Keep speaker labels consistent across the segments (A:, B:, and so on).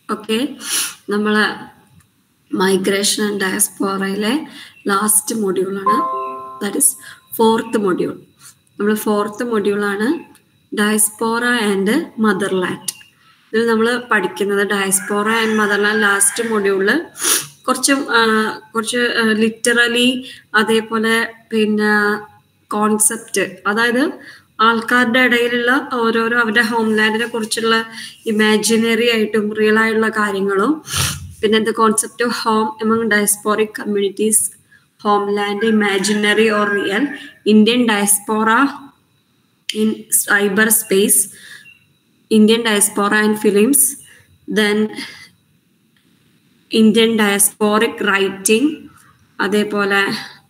A: okay നമ്മള് migration and ഡയസ്പോറയിലെ last മൊഡ്യൂളാണ് ദാറ്റ് ഇസ് ഫോർത്ത് മൊഡ്യൂൾ നമ്മൾ ഫോർത്ത് മൊഡ്യൂളാണ് ഡയസ്പോറ ആൻഡ് മദർലാൻഡ് ഇതിൽ നമ്മൾ പഠിക്കുന്നത് ഡയസ്പോറ ആൻഡ് മദർലാൻഡ് ലാസ്റ്റ് മൊഡ്യൂളിൽ കുറച്ച് ആ, കുറച്ച് ലിറ്ററലി അതേപോലെ പിന്നെ കോൺസെപ്റ്റ് അതായത് ആൾക്കാരുടെ ഇടയിലുള്ള ഓരോരോ അവരുടെ ഹോംലാൻഡിനെ കുറിച്ചുള്ള ഇമാജിനറി ആയിട്ടും റിയൽ ആയിട്ടുള്ള കാര്യങ്ങളും പിന്നെ the concept of home among diasporic communities homeland imaginary or real Indian diaspora in cyber space Indian diaspora and films then Indian diasporic writing അതേപോലെ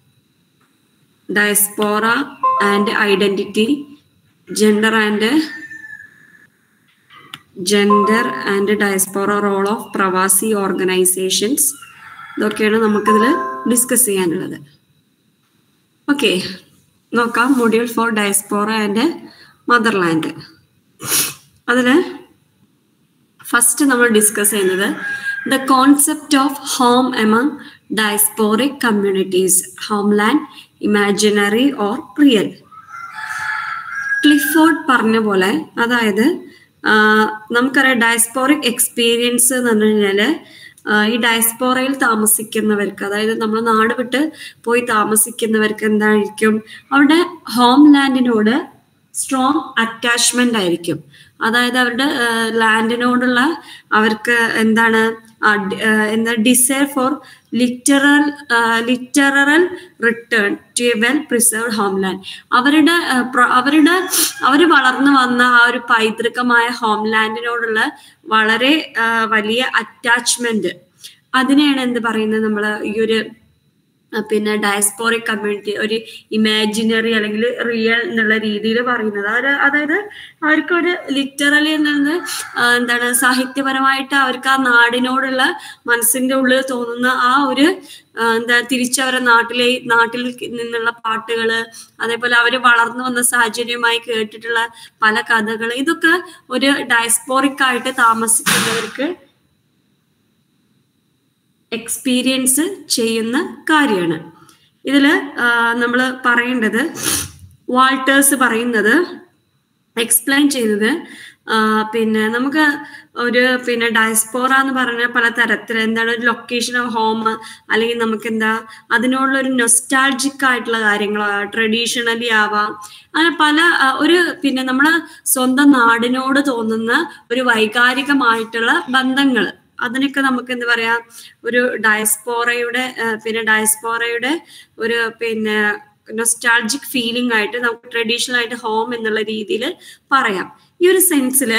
A: diaspora and identity gender and gender and diaspora role of പ്രവാസി organisations ഇതൊക്കെയാണ് നമുക്കിതിൽ discuss ചെയ്യാനുള്ളത് okay നോക്കാം module four diaspora and motherland അതിൽ first നമ്മൾ discuss ചെയ്യുന്നത് the concept of home among diasporic communities homeland imaginary or real Clifford പറഞ്ഞ പോലെ അതായത് ആ, നമുക്കറിയാം ഡയസ്പോറിക് എക്സ്പീരിയൻസ് എന്ന് പറഞ്ഞു കഴിഞ്ഞാല് ആ, ഈ ഡയസ്പോറയിൽ താമസിക്കുന്നവർക്ക് അതായത് നമ്മൾ നാട് വിട്ട് പോയി താമസിക്കുന്നവർക്ക് എന്തായിരിക്കും അവരുടെ ഹോം ലാൻഡിനോട് സ്ട്രോങ് അറ്റാച്ച്മെന്റ് ആയിരിക്കും അതായത് അവരുടെ ലാൻഡിനോടുള്ള അവർക്ക് എന്താണ് ആ, ഡി- ആ, എന്താ desire for literal literal return to a well preserved homeland അവരുടെ ആ, പ്ര- അവരുടെ അവർ വളർന്നു വന്ന ആ ഒരു പൈതൃകമായ ഹോംലാൻഡിനോടുള്ള വളരെ ആ, വലിയ അറ്റാച്ച്മെന്റ് അതിനെയാണ് എന്ത് പറയുന്നത് നമ്മൾ ഈ ഒരു ആ, പിന്നെ ഡയസ്പോറിക് കമ്മ്യൂണിറ്റി ഒരു ഇമാജിനറി അല്ലെങ്കിൽ റിയൽ എന്നുള്ള രീതിയിൽ പറയുന്നത് അവര് അതായത് അവർക്കൊരു ലിറ്ററലി എന്നത് ആ, എന്താണ് സാഹിത്യപരമായിട്ട് അവർക്ക് ആ നാടിനോടുള്ള മനസ്സിന്റെ ഉള്ളിൽ തോന്നുന്ന ആ ഒരു ആ, എന്താ തിരിച്ചവരെ നാട്ടിലെ നാട്ടിൽ നിന്നുള്ള പാട്ടുകള് അതേപോലെ അവര് വളർന്നു വന്ന സാഹചര്യമായി കേട്ടിട്ടുള്ള പല കഥകൾ ഇതൊക്കെ ഒരു ഡയസ്പോറിക് ആയിട്ട് താമസിക്കുന്നവർക്ക് എക്സ്പീരിയൻസ് ചെയ്യുന്ന കാര്യമാണ് ഇതിൽ നമ്മൾ പറയേണ്ടത് വാൾട്ടേഴ്സ് പറയുന്നത് എക്സ്പ്ലെയിൻ ചെയ്തത് ആ, പിന്നെ നമുക്ക് ഒരു പിന്നെ ഡയസ്പോറ എന്ന് പറഞ്ഞ പല തരത്തിൽ എന്താണ് ഒരു ലൊക്കേഷൻ ഓഫ് ഹോം അല്ലെങ്കിൽ നമുക്ക് എന്താ അതിനോടുള്ള ഒരു നൊസ്റ്റാൾജിക് ആയിട്ടുള്ള കാര്യങ്ങൾ ട്രഡീഷണലി ആവാം അങ്ങനെ പല ആ, ഒരു പിന്നെ നമ്മളെ സ്വന്തം നാടിനോട് തോന്നുന്ന ഒരു വൈകാരികമായിട്ടുള്ള ബന്ധങ്ങൾ അതിനൊക്കെ നമുക്ക് എന്താ പറയാ ഒരു ഡയസ്പോറയുടെ ആ, പിന്നെ ഡയസ്പോറയുടെ ഒരു പിന്നെ നൊസ്റ്റാൾജിക് ഫീലിംഗ് ആയിട്ട് നമുക്ക് ട്രഡീഷണൽ ആയിട്ട് ഹോം എന്നുള്ള രീതിയിൽ പറയാം ഈ ഒരു സെൻസിൽ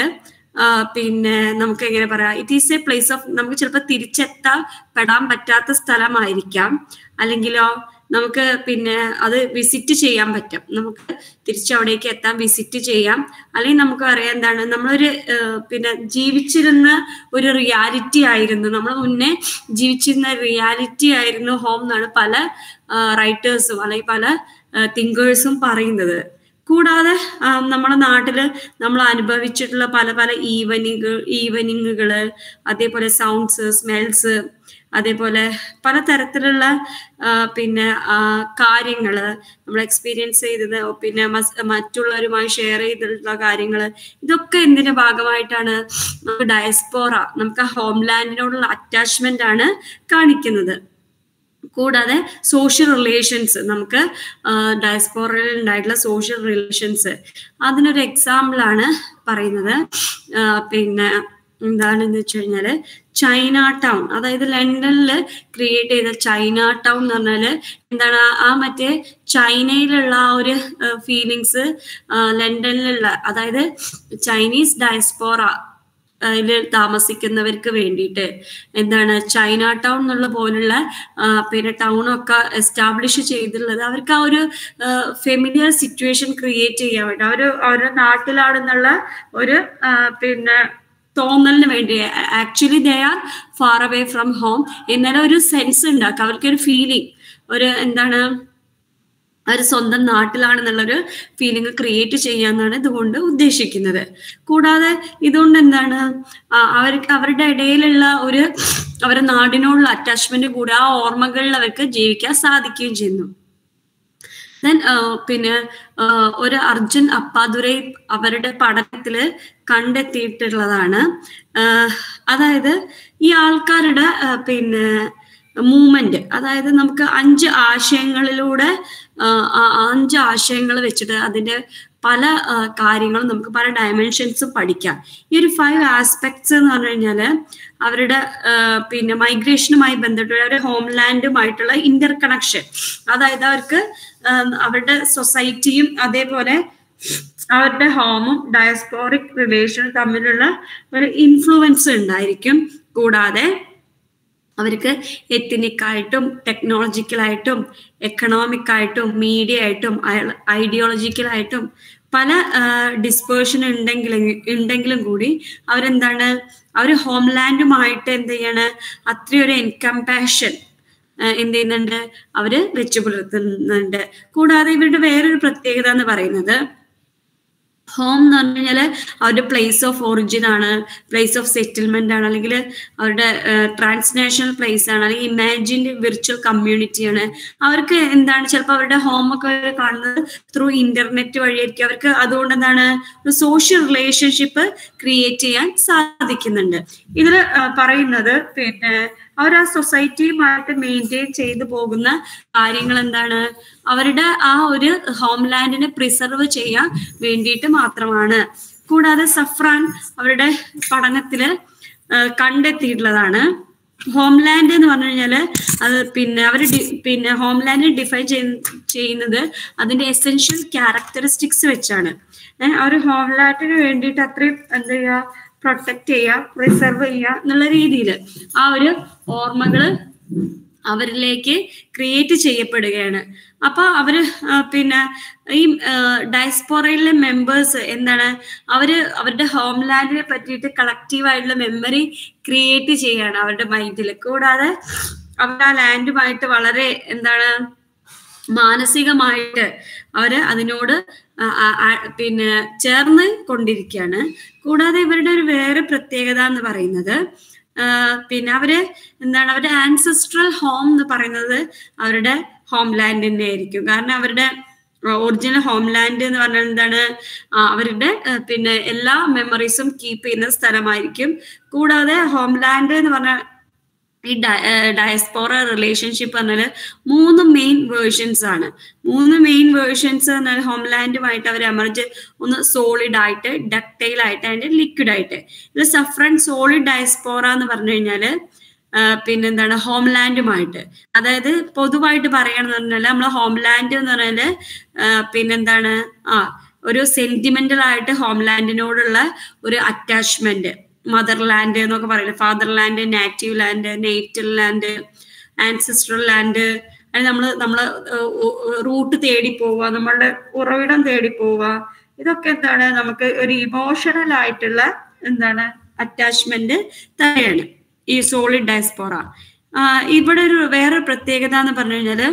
A: പിന്നെ നമുക്ക് എങ്ങനെ പറയാം it is a place of നമുക്ക് ചിലപ്പോൾ തിരിച്ചെത്താൻ പെടാൻ പറ്റാത്ത സ്ഥലമായിരിക്കാം അല്ലെങ്കിലോ നമുക്ക് പിന്നെ അത് വിസിറ്റ് ചെയ്യാൻ പറ്റും നമുക്ക് തിരിച്ചവിടേക്ക് എത്താൻ വിസിറ്റ് ചെയ്യാം അല്ലെങ്കിൽ നമുക്ക് അറിയാം എന്താണ് നമ്മളൊരു ആ, പിന്നെ ജീവിച്ചിരുന്ന ഒരു റിയാലിറ്റി ആയിരുന്നു നമ്മൾ മുന്നേ ജീവിച്ചിരുന്ന റിയാലിറ്റി ആയിരുന്നു ഹോം എന്നാണ് പല റൈറ്റേഴ്സും അല്ലെങ്കിൽ പല തിങ്കേഴ്സും പറയുന്നത് കൂടാതെ ആ, നമ്മുടെ നാട്ടില് നമ്മൾ അനുഭവിച്ചിട്ടുള്ള പല പല ഈവനിങ് ഈവനിങ്ങുകള് അതേപോലെ സൗണ്ട്സ് സ്മെൽസ് അതേപോലെ പലതരത്തിലുള്ള ആ, പിന്നെ ആ, കാര്യങ്ങള് നമ്മൾ എക്സ്പീരിയൻസ് ചെയ്തത് പിന്നെ മസ്- മറ്റുള്ളവരുമായി ഷെയർ ചെയ്തിട്ടുള്ള കാര്യങ്ങൾ ഇതൊക്കെ എന്തിന്റെ ഭാഗമായിട്ടാണ് നമുക്ക് ഡയസ്പോറ നമുക്ക് ഹോംലാൻഡിനോടുള്ള അറ്റാച്ച്മെന്റ് ആണ് കാണിക്കുന്നത് കൂടാതെ സോഷ്യൽ റിലേഷൻസ് നമുക്ക് ഡയസ്പോറയിൽ ഉണ്ടായിട്ടുള്ള സോഷ്യൽ റിലേഷൻസ് അതിനൊരു എക്സാമ്പിൾ ആണ് പറയുന്നത് ആ, പിന്നെ എന്താണെന്ന് വെച്ച് കഴിഞ്ഞാല് ചൈന ടൗൺ അതായത് ലണ്ടനിൽ ക്രിയേറ്റ് ചെയ്ത ചൈന ടൗൺ എന്ന് പറഞ്ഞാല് എന്താണ് ആ- ആ മറ്റേ ചൈനയിലുള്ള ആ ഒരു ഫീലിങ്സ് ലണ്ടനിലുള്ള അതായത് ചൈനീസ് ഡയസ്പോറ അതിൽ താമസിക്കുന്നവർക്ക് വേണ്ടിയിട്ട് എന്താണ് ചൈന ടൗൺ എന്നുള്ള പോലുള്ള ആ, പിന്നെ ടൗണൊക്കെ എസ്റ്റാബ്ലിഷ് ചെയ്തിട്ടുള്ളത് അവർക്ക് ആ ഒരു ഫെമിലിയർ സിറ്റുവേഷൻ ക്രിയേറ്റ് ചെയ്യാൻ വേണ്ടി അവർ അവരുടെ നാട്ടിലാണെന്നുള്ള ഒരു ആ, പിന്നെ തോന്നലിന് വേണ്ടി actually they are far away from home എന്നാലും ഒരു സെൻസ് ഉണ്ടാക്കുക അവർക്കൊരു ഫീലിംഗ് ഒരു എന്താണ് അവർ സ്വന്തം നാട്ടിലാണെന്നുള്ളൊരു ഫീലിംഗ് ക്രിയേറ്റ് ചെയ്യാന്നാണ് ഇതുകൊണ്ട് ഉദ്ദേശിക്കുന്നത് കൂടാതെ ഇതുകൊണ്ട് എന്താണ് അവർക്ക് അവരുടെ ഇടയിലുള്ള ഒരു അവരുടെ നാടിനോടുള്ള അറ്റാച്ച്മെന്റ് കൂടെ ആ ഓർമ്മകളിൽ അവർക്ക് ജീവിക്കാൻ സാധിക്കുകയും ചെയ്യുന്നു ദെൻ പിന്നെ ഒരു അർജുൻ അപ്പാദുരൈ അവരുടെ പഠനത്തില് കണ്ടെത്തിയിട്ടുള്ളതാണ് അതായത് ഈ ആൾക്കാരുടെ പിന്നെ മൂവ്മെന്റ് അതായത് നമുക്ക് അഞ്ച് ആശയങ്ങളിലൂടെ അഞ്ച് ആശയങ്ങൾ വെച്ചിട്ട് അതിന്റെ പല കാര്യങ്ങളും നമുക്ക് പല ഡയമെൻഷൻസും പഠിക്കാം ഈ ഒരു ഫൈവ് ആസ്പെക്ട്സ് എന്ന് പറഞ്ഞു കഴിഞ്ഞാല് അവരുടെ പിന്നെ മൈഗ്രേഷനുമായി ബന്ധപ്പെട്ട് അവരുടെ ഹോംലാൻഡുമായിട്ടുള്ള ഇന്റർ കണക്ഷൻ അതായത് അവർക്ക് അവരുടെ സൊസൈറ്റിയും അതേപോലെ അവരുടെ ഹോമും ഡയസ്പോറിക് റിലേഷനും തമ്മിലുള്ള ഒരു ഇൻഫ്ലുവൻസ് ഉണ്ടായിരിക്കും കൂടാതെ അവർക്ക് എത്തിനിക്കായിട്ടും ടെക്നോളജിക്കലായിട്ടും എക്കണോമിക് ആയിട്ടും മീഡിയ ആയിട്ടും ഐഡിയോളജിക്കലായിട്ടും പല ഡിസ്പേർഷൻ ഉണ്ടെങ്കിലും ഉണ്ടെങ്കിലും കൂടി അവരെന്താണ് അവർ ഹോംലാൻഡുമായിട്ട് എന്ത് ചെയ്യാണ് അത്രയൊരു എൻകമ്പാഷൻ എന്ത് ചെയ്യുന്നുണ്ട് അവര് വെച്ചു പുലർത്തുന്നുണ്ട് കൂടാതെ ഇവരുടെ വേറൊരു പ്രത്യേകത എന്ന് പറയുന്നത് ഹോം എന്ന് പറഞ്ഞു കഴിഞ്ഞാല് അവരുടെ പ്ലേസ് ഓഫ് ഒറിജിൻ ആണ് പ്ലേസ് ഓഫ് സെറ്റിൽമെന്റ് ആണ് അല്ലെങ്കിൽ അവരുടെ ട്രാൻസ്നാഷണൽ പ്ലേസ് ആണ് അല്ലെങ്കിൽ ഇമാജിൻഡ് വിർച്വൽ കമ്മ്യൂണിറ്റി ആണ് അവർക്ക് എന്താണ് ചിലപ്പോൾ അവരുടെ ഹോം ഒക്കെ കാണുന്നത് ത്രൂ ഇന്റർനെറ്റ് വഴിയായിരിക്കും അവർക്ക് അതുകൊണ്ട് എന്താണ് ഒരു സോഷ്യൽ റിലേഷൻഷിപ്പ് ക്രിയേറ്റ് ചെയ്യാൻ സാധിക്കുന്നുണ്ട് ഇതിൽ പറയുന്നത് പിന്നെ അവർ ആ സൊസൈറ്റിയുമായിട്ട് മെയിൻറ്റെയിൻ ചെയ്തു പോകുന്ന കാര്യങ്ങൾ എന്താണ് അവരുടെ ആ ഒരു ഹോംലാൻഡിനെ പ്രിസർവ് ചെയ്യാൻ വേണ്ടിയിട്ട് മാത്രമാണ് കൂടാതെ സഫ്രാൻ അവരുടെ പഠനത്തില് കണ്ടെത്തിയിട്ടുള്ളതാണ് ഹോംലാൻഡ് എന്ന് പറഞ്ഞു കഴിഞ്ഞാൽ അത് പിന്നെ അവർ പിന്നെ ഹോംലാൻഡ് ഡിഫൈൻ ചെയ്യുന്നത് അതിന്റെ എസെൻഷ്യൽ ക്യാരക്ടറിസ്റ്റിക്സ് വെച്ചാണ് അവർ ഹോംലാൻഡിന് വേണ്ടിയിട്ട് അത്രയും എന്താ ചെയ്യുക പ്രൊട്ടക്ട് ചെയ്യുക പ്രിസർവ് ചെയ്യുക എന്നുള്ള രീതിയിൽ ആ ഒരു ഓർമ്മകൾ അവരിലേക്ക് ക്രിയേറ്റ് ചെയ്യപ്പെടുകയാണ് അപ്പൊ അവര് പിന്നെ ഈ ഡയസ്പോറയിലെ മെമ്പേഴ്സ് എന്താണ് അവര് അവരുടെ ഹോംലാൻഡിനെ പറ്റിയിട്ട് കളക്റ്റീവ് ആയിട്ടുള്ള മെമ്മറി ക്രിയേറ്റ് ചെയ്യാണ് അവരുടെ മൈൻഡിൽ കൂടാതെ അവർ ആ ലാൻഡുമായിട്ട് വളരെ എന്താണ് മാനസികമായിട്ട് അവര് അതിനോട് പിന്നെ ചേർന്ന് കൊണ്ടിരിക്കുകയാണ് കൂടാതെ ഇവരുടെ ഒരു വേറെ പ്രത്യേകത എന്ന് പറയുന്നത് പിന്നെ അവര് എന്താണ് അവരുടെ ആൻസസ്ട്രൽ ഹോം എന്ന് പറയുന്നത് അവരുടെ ഹോംലാൻഡ് തന്നെ ആയിരിക്കും കാരണം അവരുടെ ഒറിജിനൽ ഹോംലാൻഡ് എന്ന് പറഞ്ഞാൽ എന്താണ് അവരുടെ പിന്നെ എല്ലാ മെമ്മറീസും കീപ്പ് ചെയ്യുന്ന സ്ഥലമായിരിക്കും കൂടാതെ ഹോംലാൻഡ് എന്ന് പറഞ്ഞാൽ ഈ ഡയസ്പോറ റിലേഷൻഷിപ്പ് പറഞ്ഞാൽ മൂന്ന് മെയിൻ വേർഷൻസ് ആണ് മൂന്ന് മെയിൻ വേർഷൻസ് പറഞ്ഞാൽ ഹോംലാൻഡുമായിട്ട് അവർ എമർജ് ഒന്ന് സോളിഡ് ആയിട്ട് ഡക്റ്റൈൽ ആയിട്ട് അതിന്റെ ലിക്വിഡ് ആയിട്ട് ഇത് സഫ്രൻ സോളിഡ് ഡയസ്പോറ എന്ന് പറഞ്ഞു കഴിഞ്ഞാല് പിന്നെന്താണ് ഹോംലാൻഡുമായിട്ട് അതായത് പൊതുവായിട്ട് പറയുകയാണെന്ന് പറഞ്ഞാൽ നമ്മളെ ഹോംലാൻഡ് എന്ന് പറഞ്ഞാല് പിന്നെന്താണ് ആ ഒരു സെന്റിമെന്റൽ ആയിട്ട് ഹോംലാൻഡിനോടുള്ള ഒരു അറ്റാച്ച്മെന്റ് മദർലാൻഡ് എന്നൊക്കെ പറയുന്നത് fatherland native land natal land ancestral land അതിന് നമ്മൾ നമ്മൾ റൂട്ട് തേടി പോവുക നമ്മളുടെ ഉറവിടം തേടി പോവുക ഇതൊക്കെ എന്താണ് നമുക്ക് ഒരു ഇമോഷണൽ ആയിട്ടുള്ള എന്താണ് അറ്റാച്ച്മെന്റ് തന്നെയാണ് ഈ സോളിഡ് ഡയസ്പോറ ഇവിടെ ഒരു വേറെ പ്രത്യേകത എന്ന് പറഞ്ഞു കഴിഞ്ഞാല്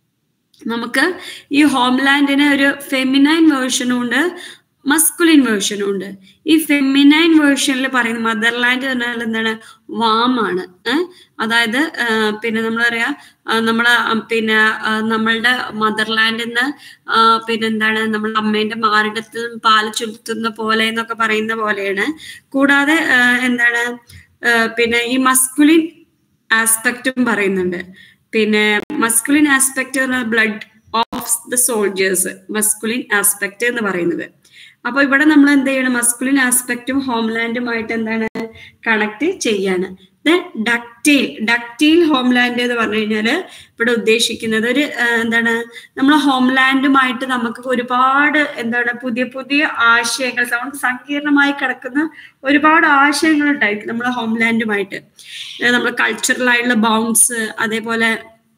A: നമുക്ക് ഈ ഹോംലാൻഡിന് ഒരു ഫെമിനൈൻ വേർഷനും ഉണ്ട് മസ്കുലിൻ വേർഷനും ഉണ്ട് ഈ ഫെമിനൈൻ വേർഷനിൽ പറയുന്ന മദർലാൻഡ് പറഞ്ഞാൽ എന്താണ് വാമാണ് അതായത് പിന്നെ നമ്മൾ പറയാ നമ്മളെ പിന്നെ നമ്മളുടെ മദർലാൻഡിൽ നിന്ന് പിന്നെ എന്താണ് നമ്മുടെ അമ്മേന്റെ മാറിടത്തിൽ പാല് ചുരുത്തുന്ന പോലെ എന്നൊക്കെ പറയുന്ന പോലെയാണ് കൂടാതെ എന്താണ് പിന്നെ ഈ മസ്കുലിൻ ആസ്പെക്റ്റും പറയുന്നുണ്ട് പിന്നെ masculine aspect blood of the soldiers masculine aspect എന്ന് പറയുന്നത് അപ്പൊ ഇവിടെ നമ്മൾ എന്ത് ചെയ്യണം മസ്കുലിൻ ആസ്പെക്റ്റും ഹോംലാൻഡുമായിട്ട് എന്താണ് കണക്ട് ചെയ്യാണ് ദെൻ ഡക്റ്റെയിൽ ഡക്റ്റെയിൽ ഹോംലാൻഡ് എന്ന് പറഞ്ഞു കഴിഞ്ഞാൽ ഇവിടെ ഉദ്ദേശിക്കുന്നത് ഒരു എന്താണ് നമ്മൾ ഹോംലാൻഡുമായിട്ട് നമുക്ക് ഒരുപാട് എന്താണ് പുതിയ പുതിയ ആശയങ്ങൾ നമുക്ക് സങ്കീർണമായി കിടക്കുന്ന ഒരുപാട് ആശയങ്ങൾ ഉണ്ടായിരിക്കും നമ്മളെ ഹോംലാൻഡുമായിട്ട് നമ്മൾ കൾച്ചറൽ ആയിട്ടുള്ള ബൗൺസ് അതേപോലെ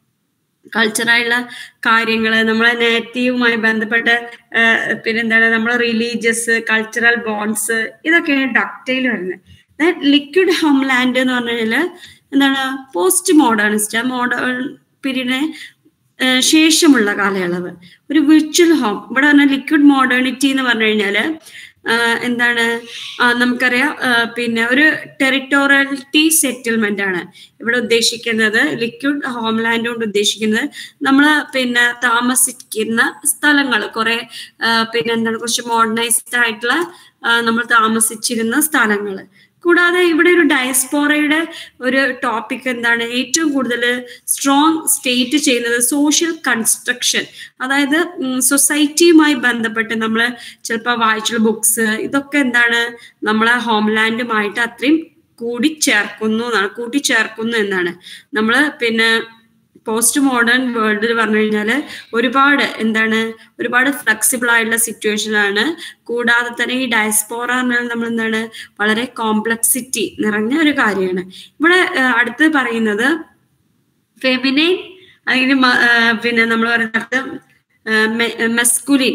A: കൾച്ചറായുള്ള കാര്യങ്ങൾ നമ്മളെ നേറ്റീവുമായി ബന്ധപ്പെട്ട് പിന്നെന്താണ് നമ്മളെ റിലീജിയസ് കൾച്ചറൽ ബോൺസ് ഇതൊക്കെയാണ് ഡക്റ്റൈൽ വരുന്നത് ലിക്വിഡ് ഹോംലാൻഡ് എന്ന് പറഞ്ഞു കഴിഞ്ഞാൽ എന്താണ് പോസ്റ്റ് മോഡേണിസ്റ്റ് മോഡേൺ പീരീഡിനെ ഏഹ് ശേഷമുള്ള കാലയളവ് ഒരു വിർച്വൽ ഹോം ഇവിടെ പറഞ്ഞ ലിക്വിഡ് മോഡേണിറ്റി എന്ന് പറഞ്ഞു കഴിഞ്ഞാല് ആഹ് എന്താണ് ആഹ് നമുക്കറിയാം ആഹ് പിന്നെ ഒരു ടെറിട്ടോറിയലിറ്റി സെറ്റിൽമെന്റ് ആണ് ഇവിടെ ഉദ്ദേശിക്കുന്നത് ലിക്വിഡ് ഹോംലാൻഡ് കൊണ്ട് ഉദ്ദേശിക്കുന്നത് നമ്മൾ പിന്നെ താമസിക്കുന്ന സ്ഥലങ്ങൾ കുറെ പിന്നെ എന്താണ് കുറച്ച് മോഡേണൈസ്ഡ് ആയിട്ടുള്ള നമ്മൾ താമസിച്ചിരുന്ന സ്ഥലങ്ങൾ കൂടാതെ ഇവിടെ ഒരു ഡയസ്പോറയുടെ ഒരു ടോപ്പിക് എന്താണ് ഏറ്റവും കൂടുതൽ സ്ട്രോങ് സ്റ്റേറ്റ് ചെയ്യുന്നത് സോഷ്യൽ കൺസ്ട്രക്ഷൻ അതായത് സൊസൈറ്റിയുമായി ബന്ധപ്പെട്ട് നമ്മൾ ചിലപ്പോൾ വായിച്ചുള്ള ബുക്സ് ഇതൊക്കെ എന്താണ് നമ്മളെ ഹോംലാൻഡുമായിട്ട് അത്രയും കൂടിച്ചേർക്കുന്നു എന്നാണ് കൂട്ടിച്ചേർക്കുന്നു എന്നാണ് നമ്മൾ പിന്നെ പോസ്റ്റ് മോഡേൺ വേൾഡിൽ പറഞ്ഞു കഴിഞ്ഞാൽ ഒരുപാട് എന്താണ് ഒരുപാട് ഫ്ലെക്സിബിൾ ആയിട്ടുള്ള സിറ്റുവേഷനാണ് കൂടാതെ തന്നെ ഈ ഡയസ്പോറ എന്നാൽ നമ്മൾ എന്താണ് വളരെ കോംപ്ലക്സിറ്റി നിറഞ്ഞ ഒരു കാര്യമാണ് ഇവിടെ അടുത്ത് പറയുന്നത് ഫെമിനൈൻ അല്ലെങ്കിൽ പിന്നെ നമ്മൾ പറയുന്നത് മെസ്കുലിൻ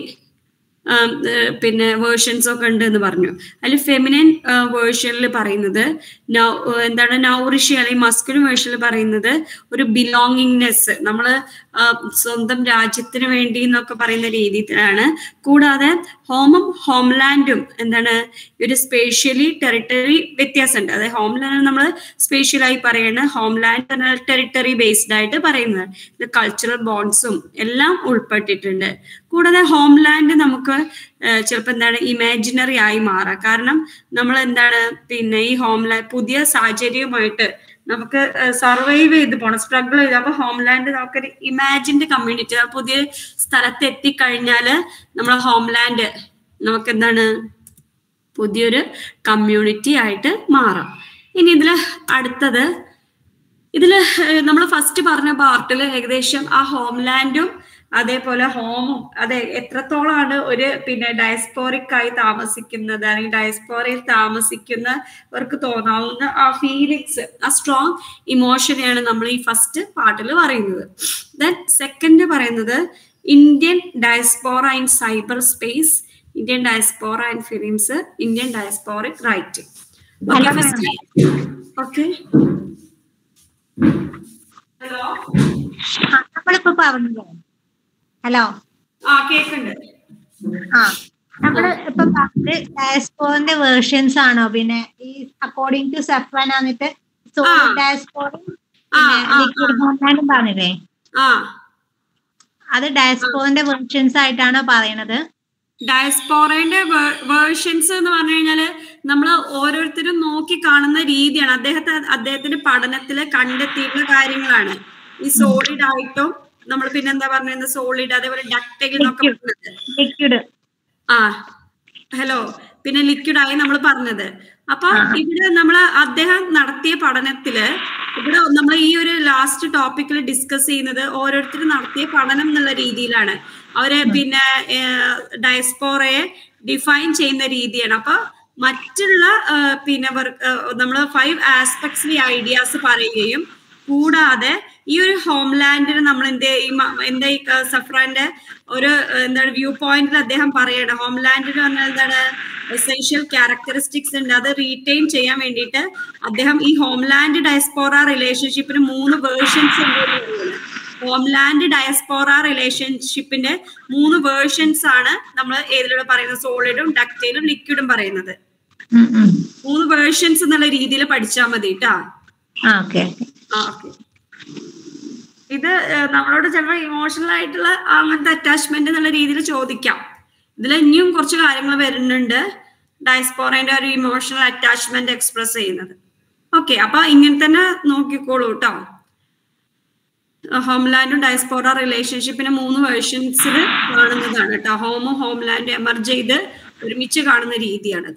A: പിന്നെ വേർഷൻസ് ഒക്കെ ഉണ്ട് എന്ന് പറഞ്ഞു അതിൽ ഫെമിനൈൻ വേർഷനിൽ പറയുന്നത് എന്താണ് നൗറിഷി അല്ലെങ്കിൽ മസ്കുലിൻ വേർഷനിൽ പറയുന്നത് ഒരു ബിലോങ്ങിങ്നെസ് നമ്മൾ സ്വന്തം രാജ്യത്തിന് വേണ്ടി എന്നൊക്കെ പറയുന്ന രീതിയിലാണ് കൂടാതെ ഹോമും ഹോംലാൻഡും എന്താണ് ഒരു സ്പേഷ്യലി ടെറിട്ടറി വ്യത്യാസമുണ്ട് അതായത് ഹോംലാൻഡ് നമ്മൾ സ്പേഷ്യലായി പറയുന്നത് ഹോംലാൻഡ് ടെറിട്ടറി ബേസ്ഡ് ആയിട്ട് പറയുന്നത് ഇത് കൾച്ചറൽ ബോൺസും എല്ലാം ഉൾപ്പെട്ടിട്ടുണ്ട് കൂടാതെ ഹോംലാൻഡ് നമുക്ക് ചിലപ്പോൾ എന്താണ് ഇമാജിനറി ആയി മാറാം കാരണം നമ്മൾ എന്താണ് പിന്നെ ഈ ഹോംലാൻഡ് പുതിയ സാഹചര്യവുമായിട്ട് നമുക്ക് സർവൈവ് ചെയ്ത് പോകണം സ്ട്രഗിൾ ചെയ്ത് അപ്പൊ ഹോംലാൻഡ് നമുക്കൊരു ഇമാജിൻഡ് കമ്മ്യൂണിറ്റി പുതിയ സ്ഥലത്ത് എത്തിക്കഴിഞ്ഞാൽ നമ്മളെ ഹോംലാൻഡ് നമുക്ക് എന്താണ് പുതിയൊരു കമ്മ്യൂണിറ്റി ആയിട്ട് മാറാം ഇനി ഇതിൽ അടുത്തത് ഇതിൽ നമ്മൾ ഫസ്റ്റ് പറഞ്ഞ പാർട്ടിൽ ഏകദേശം ആ ഹോംലാൻഡും അതേപോലെ ഹോമും അതെ എത്രത്തോളാണ് ഒരു പിന്നെ ഡയസ്പോറിക് ആയി താമസിക്കുന്നത് അല്ലെങ്കിൽ ഡയസ്പോറയിൽ താമസിക്കുന്നവർക്ക് തോന്നാവുന്ന ആ ഫീലിങ്സ് ആ സ്ട്രോങ് ഇമോഷനെയാണ് നമ്മൾ ഈ ഫസ്റ്റ് പാർട്ടിൽ പറയുന്നത് ദെൻ സെക്കൻഡ് പറയുന്നത് Indian diaspora in cyber space Indian diaspora and films Indian diasporic writing okay hello
B: നമ്മളിപ്പോ പറഞ്ഞില്ലേ ഹലോ
A: ആ കേക്കുണ്ട്
B: ആ നമ്മള് ഇപ്പൊ പറഞ്ഞത് ഡയസ്പോറിന്റെ വേർഷൻസ് ആണോ പിന്നെ ഈ അക്കോർഡിംഗ് ടു സെഫൻ എന്നിട്ട് ഡയസ്പോറും പിന്നെ ലിക്വിഡ് ഹോംലാൻഡും പറഞ്ഞില്ലേ
A: ആ
B: അത് ഡയസ്പോറിന്റെ വേർഷൻസ് ആയിട്ടാണോ പറയണത്
A: ഡയസ്പോറയുടെ വേർഷൻസ് എന്ന് പറഞ്ഞു കഴിഞ്ഞാല് നമ്മൾ ഓരോരുത്തരും നോക്കി കാണുന്ന രീതിയാണ് അദ്ദേഹത്തെ അദ്ദേഹത്തിന്റെ പഠനത്തിൽ കണ്ടെത്തിയിട്ടുള്ള കാര്യങ്ങളാണ് ഈ സോളിഡ് ആയിട്ടും നമ്മൾ പിന്നെ എന്താ പറയുന്നത് സോളിഡ് അതേപോലെ ഡക്റ്റൈൽ എന്നൊക്കെ
B: ലിക്വിഡ്
A: ആ ഹലോ പിന്നെ ലിക്വിഡ് ആയി നമ്മൾ പറഞ്ഞത് അപ്പൊ ഇവിടെ നമ്മൾ അദ്ദേഹം നടത്തിയ പഠനത്തില് ഇവിടെ നമ്മൾ ഈ ഒരു ലാസ്റ്റ് ടോപ്പിക്കിൽ ഡിസ്കസ് ചെയ്യുന്നത് ഓരോരുത്തരും നടത്തിയ പഠനം എന്നുള്ള രീതിയിലാണ് അവരെ പിന്നെ ഡയസ്പോറയെ ഡിഫൈൻ ചെയ്യുന്ന രീതിയാണ് അപ്പൊ മറ്റുള്ള പിന്നെ നമ്മൾ ഫൈവ് ആസ്പെക്ട്സിലെ ഐഡിയാസ് പറയുകയും കൂടാതെ ഈ ഒരു ഹോംലാൻഡിന് നമ്മൾ എന്ത് ഈ എന്താ ഈ സഫ്രാന്റെ ഒരു എന്താണ് വ്യൂ പോയിന്റിൽ അദ്ദേഹം പറയണം ഹോംലാൻഡിന് പറഞ്ഞാൽ എന്താണ് എസെൻഷ്യൽ ക്യാരക്ടറിസ്റ്റിക്സ് ഉണ്ട് അത് റീറ്റെയിൻ ചെയ്യാൻ വേണ്ടിയിട്ട് അദ്ദേഹം ഈ ഹോംലാൻഡ് ഡയസ്പോറ റിലേഷൻഷിപ്പിന് മൂന്ന് വേർഷൻസ് ഉണ്ട് ഹോംലാൻഡ് ഡയസ്പോറ റിലേഷൻഷിപ്പിന്റെ മൂന്ന് വേർഷൻസ് ആണ് നമ്മൾ ഏതിലൂടെ പറയുന്നത് സോളിഡും ഡക്റ്റൈലും ലിക്വിഡും പറയുന്നത് മൂന്ന് വേർഷൻസ് എന്നുള്ള രീതിയിൽ പഠിച്ചാൽ മതി കേട്ടാ ഇത് നമ്മളോട് ചിലപ്പോൾ ഇമോഷണൽ ആയിട്ടുള്ള അങ്ങനത്തെ അറ്റാച്ച്മെന്റ് എന്നുള്ള രീതിയിൽ ചോദിക്കാം ഇതിൽ ഇനിയും കുറച്ച് കാര്യങ്ങൾ വരുന്നുണ്ട് ഡയസ്പോറേന്റെ ഒരു ഇമോഷണൽ അറ്റാച്ച്മെന്റ് എക്സ്പ്രസ് ചെയ്യുന്നത് ഓക്കെ അപ്പൊ ഇങ്ങനെ തന്നെ നോക്കിക്കോളൂ കേട്ടോ ഹോംലാൻഡും ഡയസ്പോറ റിലേഷൻഷിപ്പിന് മൂന്ന് വേർഷൻസിൽ കാണുന്നതാണ് കേട്ടോ ഹോമും ഹോംലാൻഡും എമർജ് ചെയ്ത് ഒരുമിച്ച് കാണുന്ന രീതിയാണത്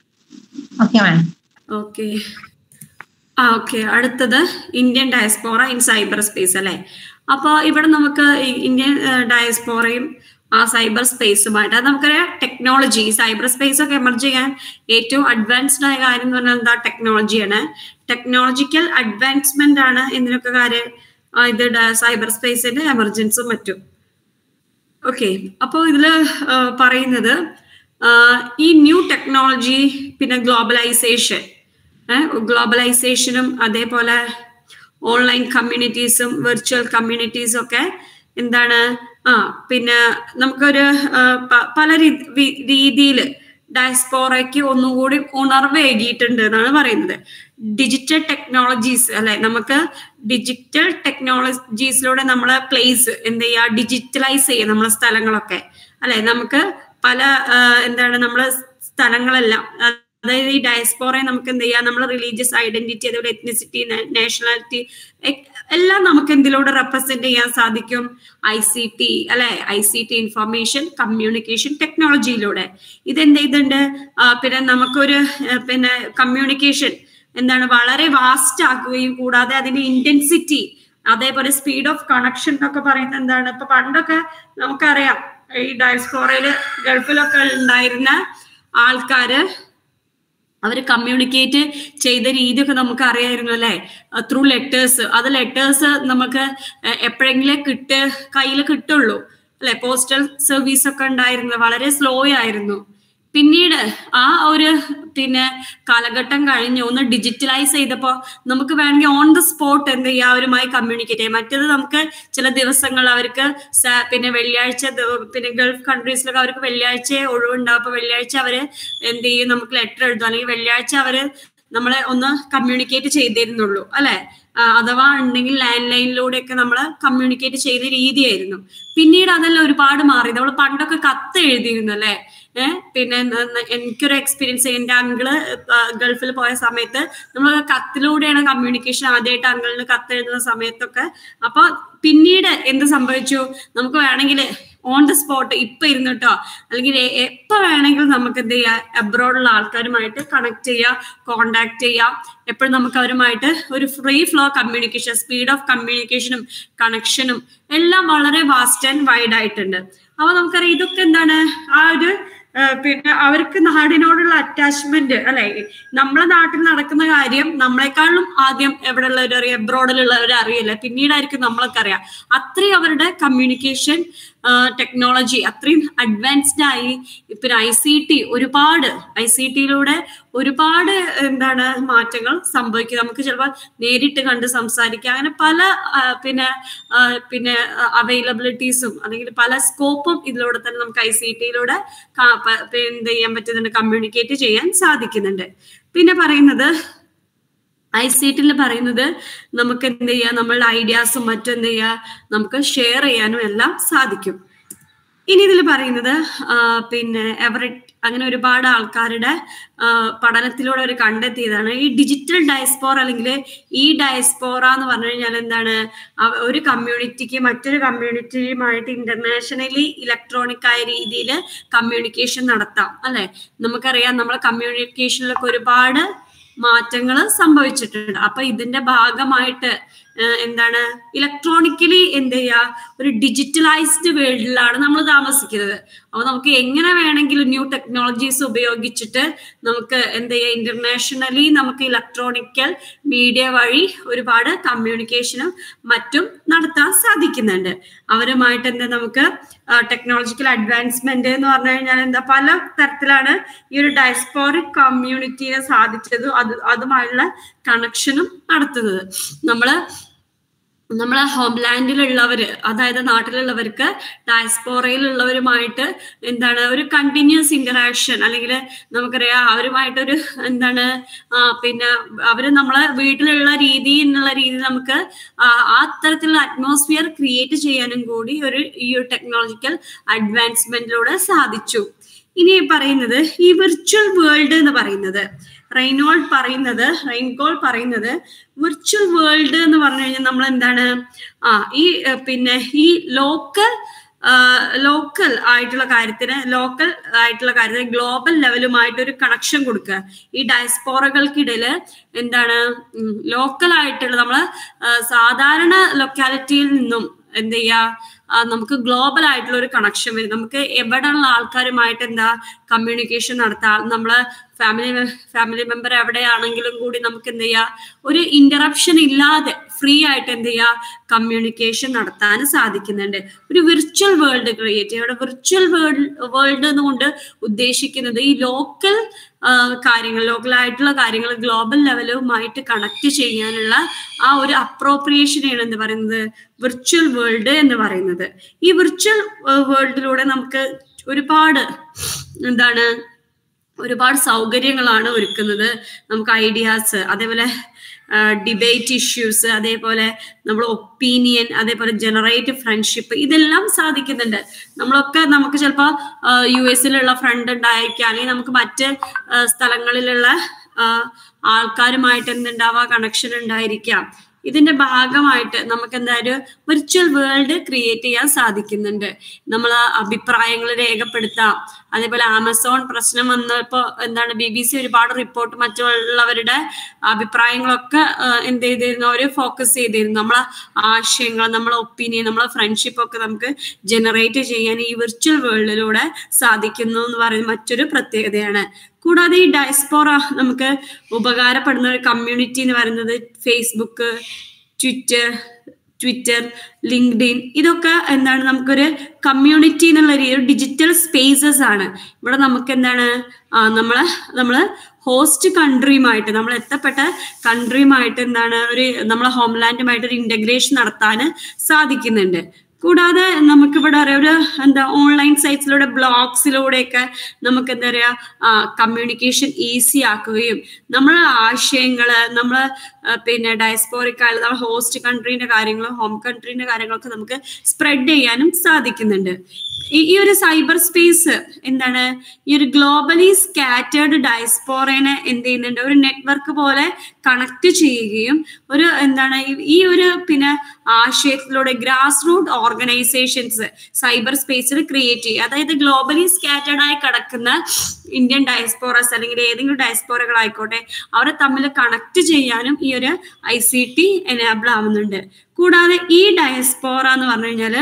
A: ഓക്കെ ആ ഓക്കെ അടുത്തത് Indian diaspora in cyber space അല്ലെ അപ്പോൾ ഇവിടെ നമുക്ക് ഇന്ത്യൻ ഡയസ്പോറയും ആ സൈബർ സ്പേസുമായിട്ട് അത് നമുക്കറിയാം ടെക്നോളജി സൈബർ സ്പേസ് ഒക്കെ എമർജ് ചെയ്യാൻ ഏറ്റവും അഡ്വാൻസ്ഡ് ആയ കാര്യം എന്ന് പറഞ്ഞാൽ എന്താ ടെക്നോളജിയാണ് ടെക്നോളജിക്കൽ അഡ്വാൻസ്മെന്റ് ആണ് ഇതിനൊക്കെ കാര്യം ഇത് സൈബർ സ്പേസിന്റെ എമർജൻസും മറ്റും ഓക്കെ അപ്പോൾ ഇതില് പറയുന്നത് ഈ ന്യൂ ടെക്നോളജി പിന്നെ ഗ്ലോബലൈസേഷൻ ഗ്ലോബലൈസേഷനും അതേപോലെ ഓൺലൈൻ കമ്മ്യൂണിറ്റീസും വെർച്വൽ കമ്മ്യൂണിറ്റീസും ഒക്കെ എന്താണ് ആ പിന്നെ നമുക്കൊരു ആ, പ- പല രീതിയിൽ ഡയസ്പോറയ്ക്ക് ഒന്നുകൂടി ഉണർവേകിയിട്ടുണ്ട് എന്നാണ് പറയുന്നത് ഡിജിറ്റൽ ടെക്നോളജീസ് അല്ലെ നമുക്ക് ഡിജിറ്റൽ ടെക്നോളജീസിലൂടെ നമ്മളെ പ്ലേസ് എന്ത് ചെയ്യുക ഡിജിറ്റലൈസ് ചെയ്യുക നമ്മളെ സ്ഥലങ്ങളൊക്കെ അല്ലെ നമുക്ക് പല ആ, എന്താണ് നമ്മളെ സ്ഥലങ്ങളെല്ലാം അതായത് ഈ ഡയസ്പോറയെ നമുക്ക് എന്ത് ചെയ്യാം നമ്മളെ റിലീജിയസ് ഐഡന്റിറ്റി അതുപോലെ എത്നിസിറ്റി നാഷണാലിറ്റി എല്ലാം നമുക്ക് എന്തിലൂടെ റെപ്രസെന്റ് ചെയ്യാൻ സാധിക്കും ഐ സി ടി അല്ലെ I C T information communication ടെക്നോളജിയിലൂടെ ഇതെന്ത് ചെയ്തിട്ടുണ്ട് ആ, പിന്നെ നമുക്കൊരു ആ, പിന്നെ കമ്മ്യൂണിക്കേഷൻ എന്താണ് വളരെ വാസ്റ്റ് ആക്കുകയും കൂടാതെ അതിന്റെ ഇന്റൻസിറ്റി അതേപോലെ സ്പീഡ് ഓഫ് കണക്ഷൻ എന്നൊക്കെ പറയുന്നത് എന്താണ് ഇപ്പൊ പണ്ടൊക്കെ നമുക്കറിയാം ഈ ഡയസ്പോറയില് ഗൾഫിലൊക്കെ ഉണ്ടായിരുന്ന ആൾക്കാര് അവർ കമ്മ്യൂണിക്കേറ്റ് ചെയ്ത രീതിയൊക്കെ നമുക്ക് അറിയായിരുന്നു അല്ലെ ത്രൂ ലെറ്റേഴ്സ് അത് ലെറ്റേഴ്സ് നമുക്ക് എ- എപ്പോഴെങ്കിലും കിട്ട് കയ്യിൽ കിട്ടുള്ളൂ അല്ലെ പോസ്റ്റൽ സർവീസ് ഒക്കെ ഉണ്ടായിരുന്നു വളരെ സ്ലോ ആയിരുന്നു പിന്നീട് ആ ഒരു പിന്നെ കാലഘട്ടം കഴിഞ്ഞ് ഒന്ന് ഡിജിറ്റലൈസ് ചെയ്തപ്പോൾ നമുക്ക് വേണമെങ്കിൽ ഓൺ ദ സ്പോട്ട് എന്ത് ചെയ്യാം അവരുമായി കമ്മ്യൂണിക്കേറ്റ് ചെയ്യാം മറ്റേത് നമുക്ക് ചില ദിവസങ്ങൾ അവർക്ക് സ- പിന്നെ വെള്ളിയാഴ്ച ദ- പിന്നെ ഗൾഫ് കൺട്രീസിലൊക്കെ അവർക്ക് വെള്ളിയാഴ്ച ഒഴിവുണ്ടാവും അപ്പൊ വെള്ളിയാഴ്ച അവര് എന്ത് ചെയ്യും നമുക്ക് ലെറ്റർ എഴുതും അല്ലെങ്കിൽ വെള്ളിയാഴ്ച അവര് നമ്മളെ ഒന്ന് കമ്മ്യൂണിക്കേറ്റ് ചെയ്തിരുന്നുള്ളൂ അല്ലെ ആ, അഥവാ ഉണ്ടെങ്കിൽ ലാൻഡ് ലൈനിലൂടെയൊക്കെ നമ്മൾ കമ്മ്യൂണിക്കേറ്റ് ചെയ്ത രീതിയായിരുന്നു പിന്നീട് അതെല്ലാം ഒരുപാട് മാറി നമ്മൾ പണ്ടൊക്കെ കത്ത് എഴുതിയിരുന്നു അല്ലെ ഏഹ് പിന്നെ ന- ന- എനിക്കൊരു എക്സ്പീരിയൻസ് എന്റെ അങ്കിള് ഗൾഫിൽ പോയ സമയത്ത് നമ്മൾ കത്തിലൂടെയാണ് കമ്മ്യൂണിക്കേഷൻ ആദ്യമായിട്ട് അങ്കിളിന് കത്ത് എഴുതുന്ന സമയത്തൊക്കെ അപ്പൊ പിന്നീട് എന്ത് സംഭവിച്ചു നമുക്ക് വേണമെങ്കിൽ ഓൺ ദ സ്പോട്ട് ഇപ്പൊ ഇരുന്നിട്ടോ അല്ലെങ്കിൽ എ- എപ്പോ വേണമെങ്കിലും നമുക്ക് എന്ത് ചെയ്യാം അബ്രോഡുള്ള ആൾക്കാരുമായിട്ട് കണക്ട് ചെയ്യാം കോണ്ടാക്ട് ചെയ്യാം എപ്പോഴും നമുക്ക് അവരുമായിട്ട് ഒരു free flow communication speed of കമ്മ്യൂണിക്കേഷനും കണക്ഷനും എല്ലാം വളരെ വാസ്റ്റ് ആൻഡ് വൈഡ് ആയിട്ടുണ്ട് അപ്പൊ നമുക്കറിയാം ഇതൊക്കെ എന്താണ് ആ ഒരു ആ, പിന്നെ അവർക്ക് നാടിനോടുള്ള അറ്റാച്ച്മെന്റ് അല്ലെ നമ്മളെ നാട്ടിൽ നടക്കുന്ന കാര്യം നമ്മളെക്കാളും ആദ്യം എവിടെ ഉള്ളവർ അറിയാം എബ്രോഡിലുള്ളവർ അറിയില്ല പിന്നീടായിരിക്കും നമ്മളൊക്കെ അറിയാം അത്രയും അവരുടെ കമ്മ്യൂണിക്കേഷൻ ടെക്നോളജി അത്രയും അഡ്വാൻസ്ഡ് ആയി പിന്നെ ഐ സി ടി ഒരുപാട് ഐ സി ടിയിലൂടെ ഒരുപാട് എന്താണ് മാറ്റങ്ങൾ സംഭവിക്കും നമുക്ക് ചിലപ്പോൾ നേരിട്ട് കണ്ട് സംസാരിക്കാം അങ്ങനെ പല ആ, പിന്നെ ആ, പിന്നെ അവൈലബിലിറ്റീസും അല്ലെങ്കിൽ പല സ്കോപ്പും ഇതിലൂടെ തന്നെ നമുക്ക് ഐ സി ടിയിലൂടെ എന്ത് ചെയ്യാൻ പറ്റുന്നുണ്ട് കമ്മ്യൂണിക്കേറ്റ് ചെയ്യാൻ സാധിക്കുന്നുണ്ട് പിന്നെ പറയുന്നത് ഐ സി ടിയിൽ പറയുന്നത് നമുക്ക് എന്ത് ചെയ്യാം നമ്മളുടെ ഐഡിയാസും മറ്റും എന്ത് ചെയ്യാം നമുക്ക് ഷെയർ ചെയ്യാനും എല്ലാം സാധിക്കും ഇനി ഇതിൽ പറയുന്നത് ആ, പിന്നെ എവററ്റ് അങ്ങനെ ഒരുപാട് ആൾക്കാരുടെ ആ, പഠനത്തിലൂടെ അവർ കണ്ടെത്തിയതാണ് ഈ ഡിജിറ്റൽ ഡയസ്പോർ അല്ലെങ്കിൽ ഈ ഡയസ്പോറ എന്ന് പറഞ്ഞു കഴിഞ്ഞാൽ എന്താണ് അവ- ഒരു കമ്മ്യൂണിറ്റിക്ക് മറ്റൊരു കമ്മ്യൂണിറ്റിയുമായിട്ട് ഇന്റർനാഷണലി ഇലക്ട്രോണിക് ആയ രീതിയിൽ കമ്മ്യൂണിക്കേഷൻ നടത്താം അല്ലെ നമുക്കറിയാം നമ്മളെ കമ്മ്യൂണിക്കേഷനിലൊക്കെ ഒരുപാട് മാറ്റങ്ങൾ സംഭവിച്ചിട്ടുണ്ട് അപ്പൊ ഇതിന്റെ ഭാഗമായിട്ട് ഏഹ് എന്താണ് ഇലക്ട്രോണിക്കലി എന്ത് ചെയ്യുക ഒരു ഡിജിറ്റലൈസ്ഡ് വേൾഡിലാണ് നമ്മൾ താമസിക്കുന്നത് അപ്പൊ നമുക്ക് എങ്ങനെ വേണമെങ്കിലും ന്യൂ ടെക്നോളജീസ് ഉപയോഗിച്ചിട്ട് നമുക്ക് എന്ത് ചെയ്യാം ഇന്റർനാഷണലി നമുക്ക് ഇലക്ട്രോണിക്കൽ മീഡിയ വഴി ഒരുപാട് കമ്മ്യൂണിക്കേഷനും മറ്റും നടത്താൻ സാധിക്കുന്നുണ്ട് അവരുമായിട്ട് എന്താ നമുക്ക് ടെക്നോളജിക്കൽ അഡ്വാൻസ്മെന്റ് എന്ന് പറഞ്ഞു കഴിഞ്ഞാൽ എന്താ പല തരത്തിലാണ് ഈ ഒരു ഡയസ്പോറിക് കമ്മ്യൂണിറ്റിയെ സാധിച്ചത് അത് അതുമായുള്ള കണക്ഷനും നടത്തുന്നത് നമ്മള് നമ്മളെ ഹോംലാൻഡിലുള്ളവര് അതായത് നാട്ടിലുള്ളവർക്ക് ഡയസ്പോറയിലുള്ളവരുമായിട്ട് എന്താണ് ഒരു കണ്ടിന്യൂസ് ഇന്ററാക്ഷൻ അല്ലെങ്കിൽ നമുക്കറിയാം അവരുമായിട്ടൊരു എന്താണ് ആ പിന്നെ അവര് നമ്മളെ വീട്ടിലുള്ള രീതി എന്നുള്ള രീതി നമുക്ക് ആ ആ അത്തരത്തിലുള്ള അറ്റ്മോസ്ഫിയർ ക്രിയേറ്റ് ചെയ്യാനും കൂടി ഒരു ഈ ഒരു ടെക്നോളജിക്കൽ അഡ്വാൻസ്മെന്റിലൂടെ സാധിച്ചു ഇനി പറയുന്നത് ഈ വിർച്വൽ വേൾഡ് എന്ന് പറയുന്നത് റെയിനോൾഡ് പറയുന്നത് റെയിൻകോൾ പറയുന്നത് വിർച്വൽ വേൾഡ് എന്ന് പറഞ്ഞു കഴിഞ്ഞാൽ നമ്മൾ എന്താണ് ആ ഈ ഏർ, പിന്നെ ഈ ലോക്കൽ ലോക്കൽ ആയിട്ടുള്ള കാര്യത്തിന് ലോക്കൽ ആയിട്ടുള്ള കാര്യത്തിന് ഗ്ലോബൽ ലെവലുമായിട്ട് ഒരു കണക്ഷൻ കൊടുക്കുക ഈ ഡയസ്പോറകൾക്കിടയിൽ എന്താണ് ലോക്കൽ ആയിട്ടുള്ള നമ്മള് ആ, സാധാരണ ലൊക്കാലിറ്റിയിൽ നിന്നും എന്ത് ചെയ്യാ ആ, നമുക്ക് ഗ്ലോബൽ ആയിട്ടുള്ള ഒരു കണക്ഷൻ വരും നമുക്ക് എവിടെയുള്ള ആൾക്കാരുമായിട്ട് എന്താ കമ്മ്യൂണിക്കേഷൻ നടത്താം നമ്മളെ ഫാമിലി ഫാമിലി മെമ്പർ എവിടെയാണെങ്കിലും കൂടി നമുക്ക് എന്ത് ചെയ്യാം ഒരു ഇന്ററപ്ഷൻ ഇല്ലാതെ ഫ്രീ ആയിട്ട് എന്ത് ചെയ്യുക കമ്മ്യൂണിക്കേഷൻ നടത്താൻ സാധിക്കുന്നുണ്ട് ഒരു വിർച്വൽ വേൾഡ് ക്രിയേറ്റ് ചെയ്യുക ഇവിടെ വിർച്വൽ വേൾഡ് വേൾഡ് എന്നുകൊണ്ട് ഉദ്ദേശിക്കുന്നത് ഈ ലോക്കൽ കാര്യങ്ങൾ ലോക്കലായിട്ടുള്ള കാര്യങ്ങൾ ഗ്ലോബൽ ലെവലുമായിട്ട് കണക്ട് ചെയ്യാനുള്ള ആ ഒരു അപ്രോപ്രിയേഷനാണ് എന്ന് പറയുന്നത് വിർച്വൽ വേൾഡ് എന്ന് പറയുന്നത് ഈ വിർച്വൽ വേൾഡിലൂടെ നമുക്ക് ഒരുപാട് എന്താണ് ഒരുപാട് സൗകര്യങ്ങളാണ് ഒരുക്കുന്നത് നമുക്ക് ഐഡിയാസ് അതേപോലെ ഡിബേറ്റ് ഇഷ്യൂസ് അതേപോലെ നമ്മൾ ഒപ്പീനിയൻ അതേപോലെ ജനറേറ്റ് ഫ്രണ്ട്ഷിപ്പ് ഇതെല്ലാം സാധിക്കുന്നുണ്ട് നമ്മളൊക്കെ നമുക്ക് ചിലപ്പോൾ യു എസിലുള്ള ഫ്രണ്ട് ഉണ്ടായിരിക്കാം അല്ലെങ്കിൽ നമുക്ക് മറ്റ് സ്ഥലങ്ങളിലുള്ള ആൾക്കാരുമായിട്ട് എന്തുണ്ടാവുക കണക്ഷൻ ഉണ്ടായിരിക്കാം ഇതിന്റെ ഭാഗമായിട്ട് നമുക്ക് എന്തായാലും വിർച്വൽ വേൾഡ് ക്രിയേറ്റ് ചെയ്യാൻ സാധിക്കുന്നുണ്ട് നമ്മൾ അഭിപ്രായങ്ങൾ രേഖപ്പെടുത്താം അതേപോലെ ആമസോൺ പ്രശ്നം വന്നപ്പോൾ എന്താണ് ബി ബി സി ഒരുപാട് റിപ്പോർട്ട് മറ്റുള്ളവരുടെ അഭിപ്രായങ്ങളൊക്കെ എന്ത് ചെയ്തിരുന്നു അവർ ഫോക്കസ് ചെയ്തിരുന്നു നമ്മളെ ആശയങ്ങൾ നമ്മളെ ഒപ്പീനിയൻ നമ്മളെ ഫ്രണ്ട്ഷിപ്പ് ഒക്കെ നമുക്ക് ജനറേറ്റ് ചെയ്യാൻ ഈ വിർച്വൽ വേൾഡിലൂടെ സാധിക്കുന്നു എന്ന് പറയുന്ന മറ്റൊരു പ്രത്യേകതയാണ് കൂടാതെ ഈ ഡയസ്പോറ നമുക്ക് ഉപകാരപ്പെടുന്ന ഒരു കമ്മ്യൂണിറ്റി എന്ന് പറയുന്നത് ഫേസ്ബുക്ക് ട്വിറ്റർ ട്വിറ്റർ ലിങ്ക്ഡിൻ ഇതൊക്കെ എന്താണ് നമുക്കൊരു കമ്മ്യൂണിറ്റി എന്നുള്ള ഒരു ഡിജിറ്റൽ സ്പേസസ് ആണ് ഇവിടെ നമുക്ക് എന്താണ് നമ്മള് നമ്മള് ഹോസ്റ്റ് കൺട്രിയുമായിട്ട് നമ്മൾ എത്തപ്പെട്ട കൺട്രിയുമായിട്ട് എന്താണ് ഒരു നമ്മളെ ഹോംലാൻഡുമായിട്ട് ഒരു ഇന്റഗ്രേഷൻ നടത്താൻ സാധിക്കുന്നുണ്ട് കൂടാതെ നമുക്കിവിടെ അറിയാം ഒരു എന്താ ഓൺലൈൻ സൈറ്റ്സിലൂടെ ബ്ലോഗ്സിലൂടെയൊക്കെ നമുക്ക് എന്താ പറയുക കമ്മ്യൂണിക്കേഷൻ ഈസി ആക്കുകയും നമ്മളെ ആശയങ്ങൾ നമ്മൾ പിന്നെ ഡയസ്പോറിക്കായാലും നമ്മൾ ഹോസ്റ്റ് കൺട്രീൻ്റെ കാര്യങ്ങളും ഹോം കൺട്രീൻ്റെ കാര്യങ്ങളൊക്കെ നമുക്ക് സ്പ്രെഡ് ചെയ്യാനും സാധിക്കുന്നുണ്ട് ഈ ഒരു സൈബർ സ്പേസ് എന്താണ് ഈ ഒരു ഗ്ലോബലി സ്കാറ്റേർഡ് ഡയസ്പോറേനെ എന്ത് ചെയ്യുന്നുണ്ട് ഒരു നെറ്റ്വർക്ക് പോലെ കണക്ട് ചെയ്യുകയും ഒരു എന്താണ് ഈ ഒരു പിന്നെ ആശയത്തിലൂടെ ഗ്രാസ് റൂട്ട് ഓർഗനൈസേഷൻസ് സൈബർ സ്പേസിൽ ക്രിയേറ്റ് ചെയ്യുക അതായത് ഗ്ലോബലി സ്കാറ്റേർഡ് ആയി കിടക്കുന്ന ഇന്ത്യൻ ഡയസ്പോറസ് അല്ലെങ്കിൽ ഏതെങ്കിലും ഡയസ്പോറകളായിക്കോട്ടെ അവരെ തമ്മിൽ കണക്ട് ചെയ്യാനും ഈ ഒരു ഐ സി ടി എനാബിൾ ആവുന്നുണ്ട് കൂടാതെ ഈ ഡയസ്പോറ എന്ന് പറഞ്ഞു കഴിഞ്ഞാല്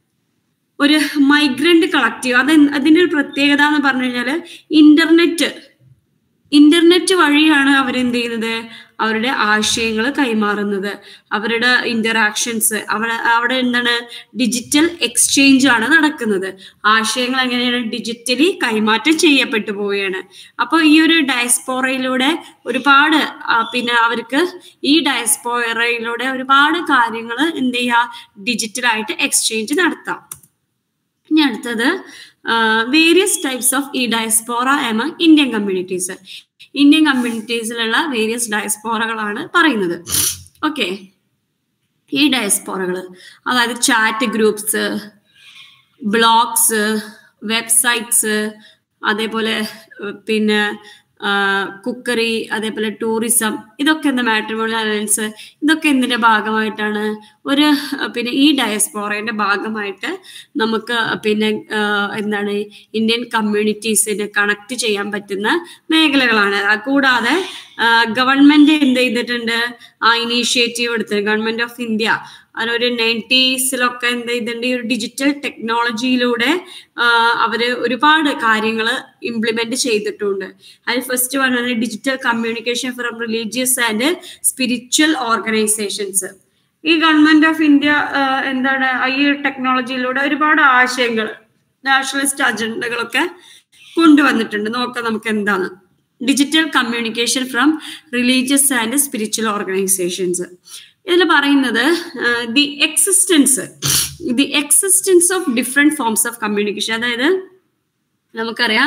A: ഒരു മൈഗ്രന്റ് കളക്റ്റീവ് അത് അതിന്റെ ഒരു പ്രത്യേകത എന്ന് പറഞ്ഞു കഴിഞ്ഞാൽ ഇന്റർനെറ്റ് ഇന്റർനെറ്റ് വഴിയാണ് അവരെന്ത് ചെയ്യുന്നത് അവരുടെ ആശയങ്ങൾ കൈമാറുന്നത് അവരുടെ ഇന്ററാക്ഷൻസ് അവിടെ അവിടെ എന്താണ് ഡിജിറ്റൽ എക്സ്ചേഞ്ച് ആണ് നടക്കുന്നത് ആശയങ്ങൾ എങ്ങനെയാണ് ഡിജിറ്റലി കൈമാറ്റം ചെയ്യപ്പെട്ടു പോവുകയാണ് അപ്പോൾ ഈ ഒരു ഡയസ്പോറയിലൂടെ ഒരുപാട് പിന്നെ അവർക്ക് ഈ ഡയസ്പോറയിലൂടെ ഒരുപാട് കാര്യങ്ങൾ എന്ത് ചെയ്യുക ഡിജിറ്റലായിട്ട് എക്സ്ചേഞ്ച് നടത്താം ഇനി അടുത്തത് വേരിയസ് ടൈപ്സ് ഓഫ് ഈ diaspora among Indian communities Indian കമ്മ്യൂണിറ്റീസിലുള്ള വേരിയസ് ഡയസ്പോറകളാണ് പറയുന്നത് ഓക്കെ ഈ ഡയസ്പോറകൾ അതായത് ചാറ്റ് ഗ്രൂപ്പ്സ് ബ്ലോഗ്സ് വെബ്സൈറ്റ്സ് അതേപോലെ പിന്നെ കുക്കറി അതേപോലെ ടൂറിസം ഇതൊക്കെ എന്താ മാട്രിമോണിയൽ അലയൻസ് ഇതൊക്കെ എന്തിന്റെ ഭാഗമായിട്ടാണ് ഒരു പിന്നെ ഈ ഡയസ്പോറയുടെ ഭാഗമായിട്ട് നമുക്ക് പിന്നെ എന്താണ് ഇന്ത്യൻ കമ്മ്യൂണിറ്റീസിനെ കണക്ട് ചെയ്യാൻ പറ്റുന്ന മേഖലകളാണ് കൂടാതെ ഗവൺമെന്റ് എന്ത് ചെയ്തിട്ടുണ്ട് ആ ഇനീഷ്യേറ്റീവ് എടുത്തത് ഗവൺമെന്റ് ഓഫ് ഇന്ത്യ അതൊരു നയൻറ്റീസിലൊക്കെ എന്ത് ചെയ്തിട്ടുണ്ട് ഈ ഒരു ഡിജിറ്റൽ ടെക്നോളജിയിലൂടെ അവര് ഒരുപാട് കാര്യങ്ങൾ ഇംപ്ലിമെന്റ് ചെയ്തിട്ടുണ്ട് അതിൽ ഫസ്റ്റ് പറഞ്ഞത് digital communication from religious and spiritual organisations ഈ ഗവൺമെന്റ് ഓഫ് ഇന്ത്യ എന്താണ് ഈ ടെക്നോളജിയിലൂടെ ഒരുപാട് ആശയങ്ങൾ നാഷണലിസ്റ്റ് അജണ്ടകളൊക്കെ കൊണ്ടുവന്നിട്ടുണ്ട് നോക്കാം നമുക്ക് എന്താണ് digital communication from religious and spiritual organisations ഇതിൽ പറയുന്നത് the existence the existence of different forms of communication അതായത് നമുക്കറിയാം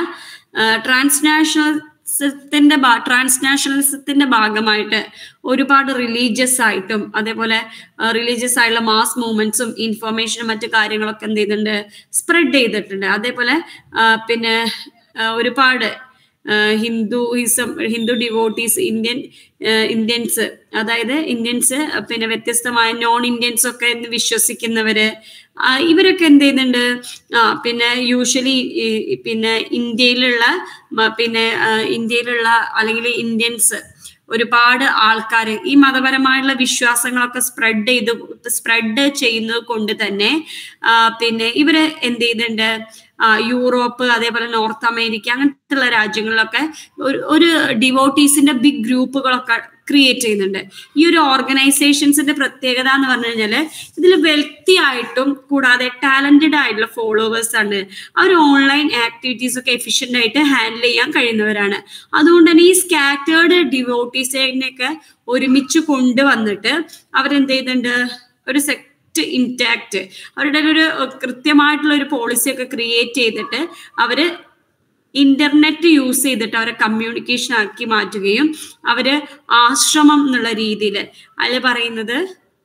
A: ട്രാൻസ്നാഷണലിസത്തിന്റെ ട്രാൻസ്നാഷണലിസത്തിന്റെ ഭാഗമായിട്ട് ഒരുപാട് റിലീജിയസ് ആയിട്ടും അതേപോലെ റിലീജിയസ് ആയിട്ടുള്ള മാസ് മൂവ്മെന്റ്സും ഇൻഫർമേഷനും മറ്റു കാര്യങ്ങളൊക്കെ എന്ത് ചെയ്യുന്നുണ്ട് സ്പ്രെഡ് ചെയ്തിട്ടുണ്ട് അതേപോലെ പിന്നെ ഒരുപാട് Hinduism Hindu devotees Indian Indians അതായത് ഇന്ത്യൻസ് പിന്നെ വ്യത്യസ്തമായ നോൺ ഇന്ത്യൻസ് ഒക്കെ എന്ന് വിശ്വസിക്കുന്നവര് ഇവരൊക്കെ എന്ത് ചെയ്യുന്നുണ്ട് ആ പിന്നെ യൂഷ്വലി പിന്നെ ഇന്ത്യയിലുള്ള പിന്നെ ഇന്ത്യയിലുള്ള അല്ലെങ്കിൽ ഇന്ത്യൻസ് ഒരുപാട് ആൾക്കാർ ഈ മതപരമായുള്ള വിശ്വാസങ്ങളൊക്കെ സ്പ്രെഡ് ചെയ്ത് സ്പ്രെഡ് ചെയ്യുന്നത് കൊണ്ട് തന്നെ പിന്നെ ഇവര് എന്ത് ചെയ്യുന്നുണ്ട് യൂറോപ്പ് അതേപോലെ നോർത്ത് അമേരിക്ക അങ്ങനത്തെ ഉള്ള രാജ്യങ്ങളിലൊക്കെ ഒരു ഒരു ഡിവോട്ടീസിന്റെ ബിഗ് ഗ്രൂപ്പുകളൊക്കെ ക്രിയേറ്റ് ചെയ്യുന്നുണ്ട് ഈ ഒരു ഓർഗനൈസേഷൻസിന്റെ പ്രത്യേകത എന്ന് പറഞ്ഞു കഴിഞ്ഞാല് ഇതിൽ വെൽത്തി ആയിട്ടും കൂടാതെ ടാലന്റഡ് ആയിട്ടുള്ള ഫോളോവേഴ്സ് ആണ് അവർ ഓൺലൈൻ ആക്ടിവിറ്റീസ് ഒക്കെ എഫിഷ്യന്റ് ആയിട്ട് ഹാൻഡിൽ ചെയ്യാൻ കഴിയുന്നവരാണ് അതുകൊണ്ട് തന്നെ ഈ സ്കാറ്റേർഡ് ഡിവോട്ടീസിനെയൊക്കെ ഒരുമിച്ച് കൊണ്ടുവന്നിട്ട് അവരെന്ത് ചെയ്യുന്നുണ്ട് ഒരു സെക്ട് ഇൻടാക്ട് അവരുടെ ഒരു കൃത്യമായിട്ടുള്ള ഒരു പോളിസി ഒക്കെ ക്രിയേറ്റ് ചെയ്തിട്ട് അവര് ഇന്റർനെറ്റ് യൂസ് ചെയ്തിട്ട് അവരെ കമ്മ്യൂണിക്കേഷൻ ആക്കി മാറ്റുകയും അവര് ആശ്രമം എന്നുള്ള രീതിയിൽ അതിൽ പറയുന്നത്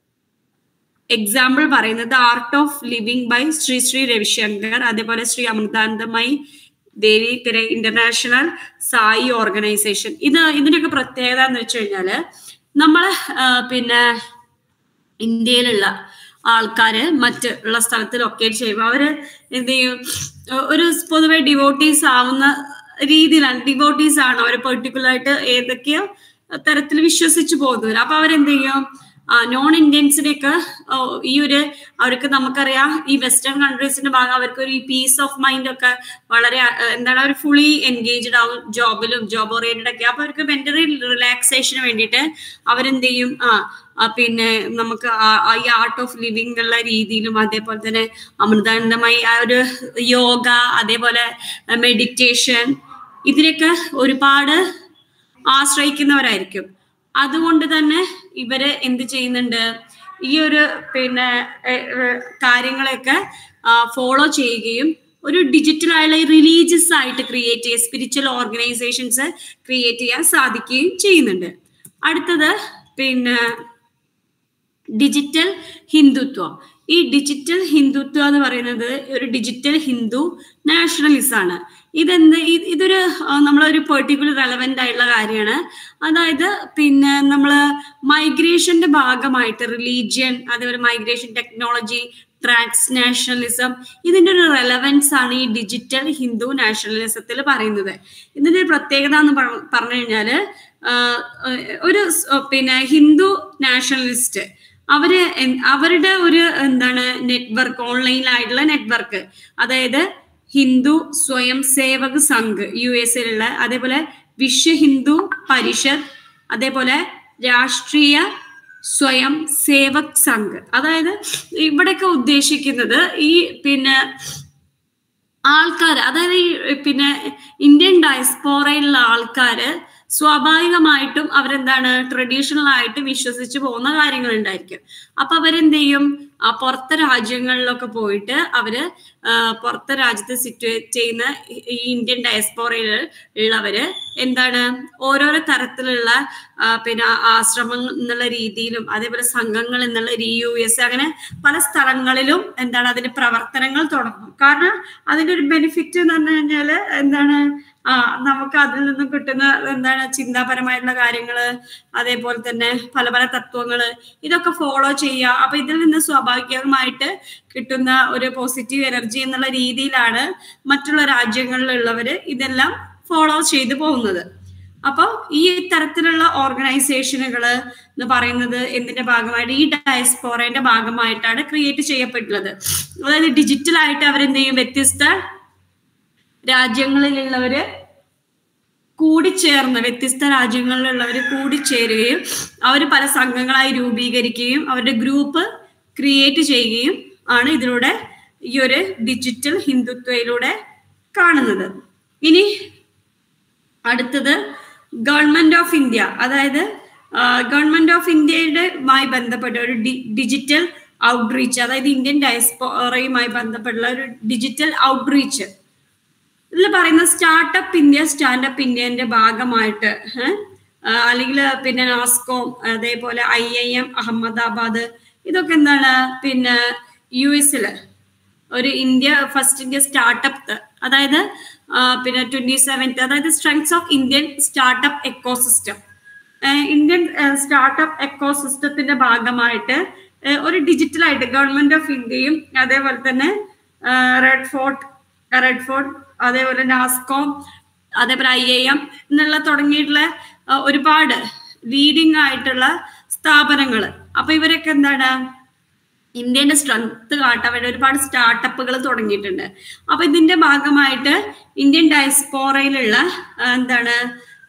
A: എക്സാമ്പിൾ പറയുന്നത് art of living by Shri Shri Ravishankar അതേപോലെ ശ്രീ അമൃതാനന്ദമയി ദേവി ഇന്റർനാഷണൽ സായി ഓർഗനൈസേഷൻ ഇത് ഇതിന്റെയൊക്കെ പ്രത്യേകത എന്ന് വെച്ച് കഴിഞ്ഞാല് നമ്മള് പിന്നെ ഇന്ത്യയിലുള്ള ആൾക്കാര് മറ്റ് ഉള്ള സ്ഥലത്ത് ലൊക്കേറ്റ് ചെയ്യുമ്പോൾ അവര് എന്ത് ചെയ്യും ഒരു പൊതുവെ ഡിവോട്ടീസ് ആവുന്ന രീതിയിലാണ് ഡിവോട്ടീസ് ആണ് അവർ പെർട്ടിക്കുലർ ആയിട്ട് ഏതൊക്കെയോ തരത്തിൽ വിശ്വസിച്ച് പോകുന്നവർ അപ്പൊ അവരെന്ത് ചെയ്യും നോൺ ഇന്ത്യൻസിനെയൊക്കെ ഈ ഒരു അവർക്ക് നമുക്കറിയാം ഈ വെസ്റ്റേൺ കൺട്രീസിന്റെ ഭാഗം അവർക്ക് ഒരു ഈ പീസ് ഓഫ് മൈൻഡ് ഒക്കെ വളരെ എന്താണ് അവർ ഫുള്ളി എൻഗേജ്ഡ് ആവും ജോബിലും ജോബ് ഓറിയന്റഡ് ഒക്കെ അപ്പൊ അവർക്ക് മെന്റലി റിലാക്സേഷന് വേണ്ടിയിട്ട് അവരെന്ത് ചെയ്യും ആ പിന്നെ നമുക്ക് ഈ ആർട്ട് ഓഫ് ലിവിങ് ഉള്ള രീതിയിലും അതേപോലെ തന്നെ അമൃതാനന്ദമായി ആ ഒരു യോഗ അതേപോലെ മെഡിറ്റേഷൻ ഇതിനൊക്കെ ഒരുപാട് ആശ്രയിക്കുന്നവരായിരിക്കും അതുകൊണ്ട് തന്നെ ഇവര് എന്ത് ചെയ്യുന്നുണ്ട് ഈ ഒരു പിന്നെ കാര്യങ്ങളെയൊക്കെ ഫോളോ ചെയ്യുകയും ഒരു ഡിജിറ്റൽ ആയുള്ള റിലീജിയസ് ആയിട്ട് ക്രിയേറ്റ് ചെയ്യുക സ്പിരിച്വൽ ഓർഗനൈസേഷൻസ് ക്രിയേറ്റ് ചെയ്യാൻ സാധിക്കുകയും ചെയ്യുന്നുണ്ട് അടുത്തത് പിന്നെ ഡിജിറ്റൽ ഹിന്ദുത്വം ഈ ഡിജിറ്റൽ ഹിന്ദുത്വം എന്ന് പറയുന്നത് ഒരു ഡിജിറ്റൽ ഹിന്ദു നാഷണലിസം ആണ് ഇതെന്ത് ഇതൊരു നമ്മളൊരു പെർട്ടിക്കുലർ റെലവെന്റ് ആയിട്ടുള്ള കാര്യമാണ് അതായത് പിന്നെ നമ്മൾ മൈഗ്രേഷന്റെ ഭാഗമായിട്ട് റിലീജിയൻ അതേപോലെ മൈഗ്രേഷൻ ടെക്നോളജി ട്രാൻസ് നാഷണലിസം ഇതിന്റെ ഒരു റെലവൻസ് ആണ് ഈ ഡിജിറ്റൽ ഹിന്ദു നാഷണലിസത്തിൽ പറയുന്നത് ഇതിന്റെ പ്രത്യേകത എന്ന് പറഞ്ഞു കഴിഞ്ഞാല് ഒരു പിന്നെ ഹിന്ദു നാഷണലിസ്റ്റ് അവര് അവരുടെ ഒരു എന്താണ് നെറ്റ്വർക്ക് ഓൺലൈനിലായിട്ടുള്ള നെറ്റ്വർക്ക് അതായത് ഹിന്ദു സ്വയം സേവക് സംഘ് യു എസിലുള്ള അതേപോലെ വിശ്വ ഹിന്ദു പരിഷത്ത് അതേപോലെ രാഷ്ട്രീയ സ്വയം സേവക് സംഘ് അതായത് ഇവിടെയൊക്കെ ഉദ്ദേശിക്കുന്നത് ഈ പിന്നെ ആൾക്കാർ അതായത് ഈ പിന്നെ ഇന്ത്യൻ ഡയസ്പോറയിലുള്ള ആൾക്കാര് സ്വാഭാവികമായിട്ടും അവരെന്താണ് ട്രഡീഷണൽ ആയിട്ട് വിശ്വസിച്ച് പോകുന്ന കാര്യങ്ങൾ ഉണ്ടായിരിക്കും അപ്പൊ അവരെന്ത് ചെയ്യും ആ പുറത്തെ രാജ്യങ്ങളിലൊക്കെ പോയിട്ട് അവര് പുറത്തെ രാജ്യത്ത് സിറ്റുവേറ്റ് ചെയ്യുന്ന ഈ ഇന്ത്യൻ ഡയസ്പോറയിൽ ഉള്ളവര് എന്താണ് ഓരോരോ തരത്തിലുള്ള പിന്നെ ആശ്രമങ്ങൾ എന്നുള്ള രീതിയിലും അതേപോലെ സംഘങ്ങൾ എന്നുള്ള യു എസ് അങ്ങനെ പല സ്ഥലങ്ങളിലും എന്താണ് അതിന്റെ പ്രവർത്തനങ്ങൾ തുടങ്ങും കാരണം അതിന്റെ ഒരു ബെനിഫിറ്റ് എന്ന് പറഞ്ഞു കഴിഞ്ഞാല് എന്താണ് ആ നമുക്ക് അതിൽ നിന്നും കിട്ടുന്ന എന്താണ് ചിന്താപരമായിട്ടുള്ള കാര്യങ്ങള് അതേപോലെ തന്നെ പല പല തത്വങ്ങള് ഇതൊക്കെ ഫോളോ ചെയ്യുക അപ്പൊ ഇതിൽ നിന്ന് സ്വാഭാവികമായിട്ട് കിട്ടുന്ന ഒരു പോസിറ്റീവ് എനർജി എന്നുള്ള രീതിയിലാണ് മറ്റുള്ള രാജ്യങ്ങളിലുള്ളവര് ഇതെല്ലാം ഫോളോ ചെയ്തു പോകുന്നത് അപ്പോൾ ഈ തരത്തിലുള്ള ഓർഗനൈസേഷനുകൾ എന്ന് പറയുന്നത് എന്തിന്റെ ഭാഗമായിട്ട് ഈ ഡയസ്പോറയുടെ ഭാഗമായിട്ടാണ് ക്രിയേറ്റ് ചെയ്യപ്പെട്ടുള്ളത് അതായത് ഡിജിറ്റൽ ആയിട്ട് അവരെന്ത് ചെയ്യും വ്യത്യസ്ത രാജ്യങ്ങളിലുള്ളവര് കൂടിച്ചേർന്ന് വ്യത്യസ്ത രാജ്യങ്ങളിലുള്ളവർ കൂടിച്ചേരുകയും അവർ പല സംഘങ്ങളായി രൂപീകരിക്കുകയും അവരുടെ ഗ്രൂപ്പ് ക്രിയേറ്റ് ചെയ്യുകയും ആണ് ഇതിലൂടെ ഈ ഒരു ഡിജിറ്റൽ ഹിന്ദുത്വയിലൂടെ കാണുന്നത് ഇനി അടുത്തത് ഗവൺമെന്റ് ഓഫ് ഇന്ത്യ അതായത് ഗവൺമെന്റ് ഓഫ് ഇന്ത്യയുടെമായി ബന്ധപ്പെട്ട ഒരു ഡിജിറ്റൽ ഔട്ട്റീച്ച് അതായത് ഇന്ത്യൻ ഡയസ്പോറയുമായി ബന്ധപ്പെട്ടുള്ള ഒരു ഡിജിറ്റൽ ഔട്ട്റീച്ച് ഇതിൽ പറയുന്ന സ്റ്റാർട്ടപ്പ് ഇന്ത്യ സ്റ്റാൻഡപ്പ് ഇന്ത്യന്റെ ഭാഗമായിട്ട് അല്ലെങ്കിൽ പിന്നെ നാസ്കോം അതേപോലെ ഐ ഐ എം അഹമ്മദാബാദ് ഇതൊക്കെ എന്താണ് പിന്നെ യു എസില് ഒരു ഇന്ത്യ ഫസ്റ്റ് ഇന്ത്യ സ്റ്റാർട്ടപ്പ് അതായത് പിന്നെ ട്വന്റി സെവൻത്ത് അതായത് strengths of Indian startup ecosystem Indian startup എക്കോസിസ്റ്റത്തിന്റെ ഭാഗമായിട്ട് ഒരു ഡിജിറ്റലായിട്ട് ഗവൺമെന്റ് ഓഫ് ഇന്ത്യയും അതേപോലെ തന്നെ റെഡ് ഫോർട്ട് റെഡ് ഫോർട്ട് അതേപോലെ നാസ്കോം അതേപോലെ ഐ ഐ എം എന്നുള്ള തുടങ്ങിയിട്ടുള്ള ഒരുപാട് ലീഡിങ് ആയിട്ടുള്ള സ്ഥാപനങ്ങൾ അപ്പൊ ഇവരൊക്കെ എന്താണ് ഇന്ത്യന്റെ സ്ട്രെങ്ത് കാട്ടാൻ വേണ്ടി ഒരുപാട് സ്റ്റാർട്ടപ്പുകൾ തുടങ്ങിയിട്ടുണ്ട് അപ്പൊ ഇതിന്റെ ഭാഗമായിട്ട് ഇന്ത്യൻ ഡയസ്പോറയിലുള്ള എന്താണ്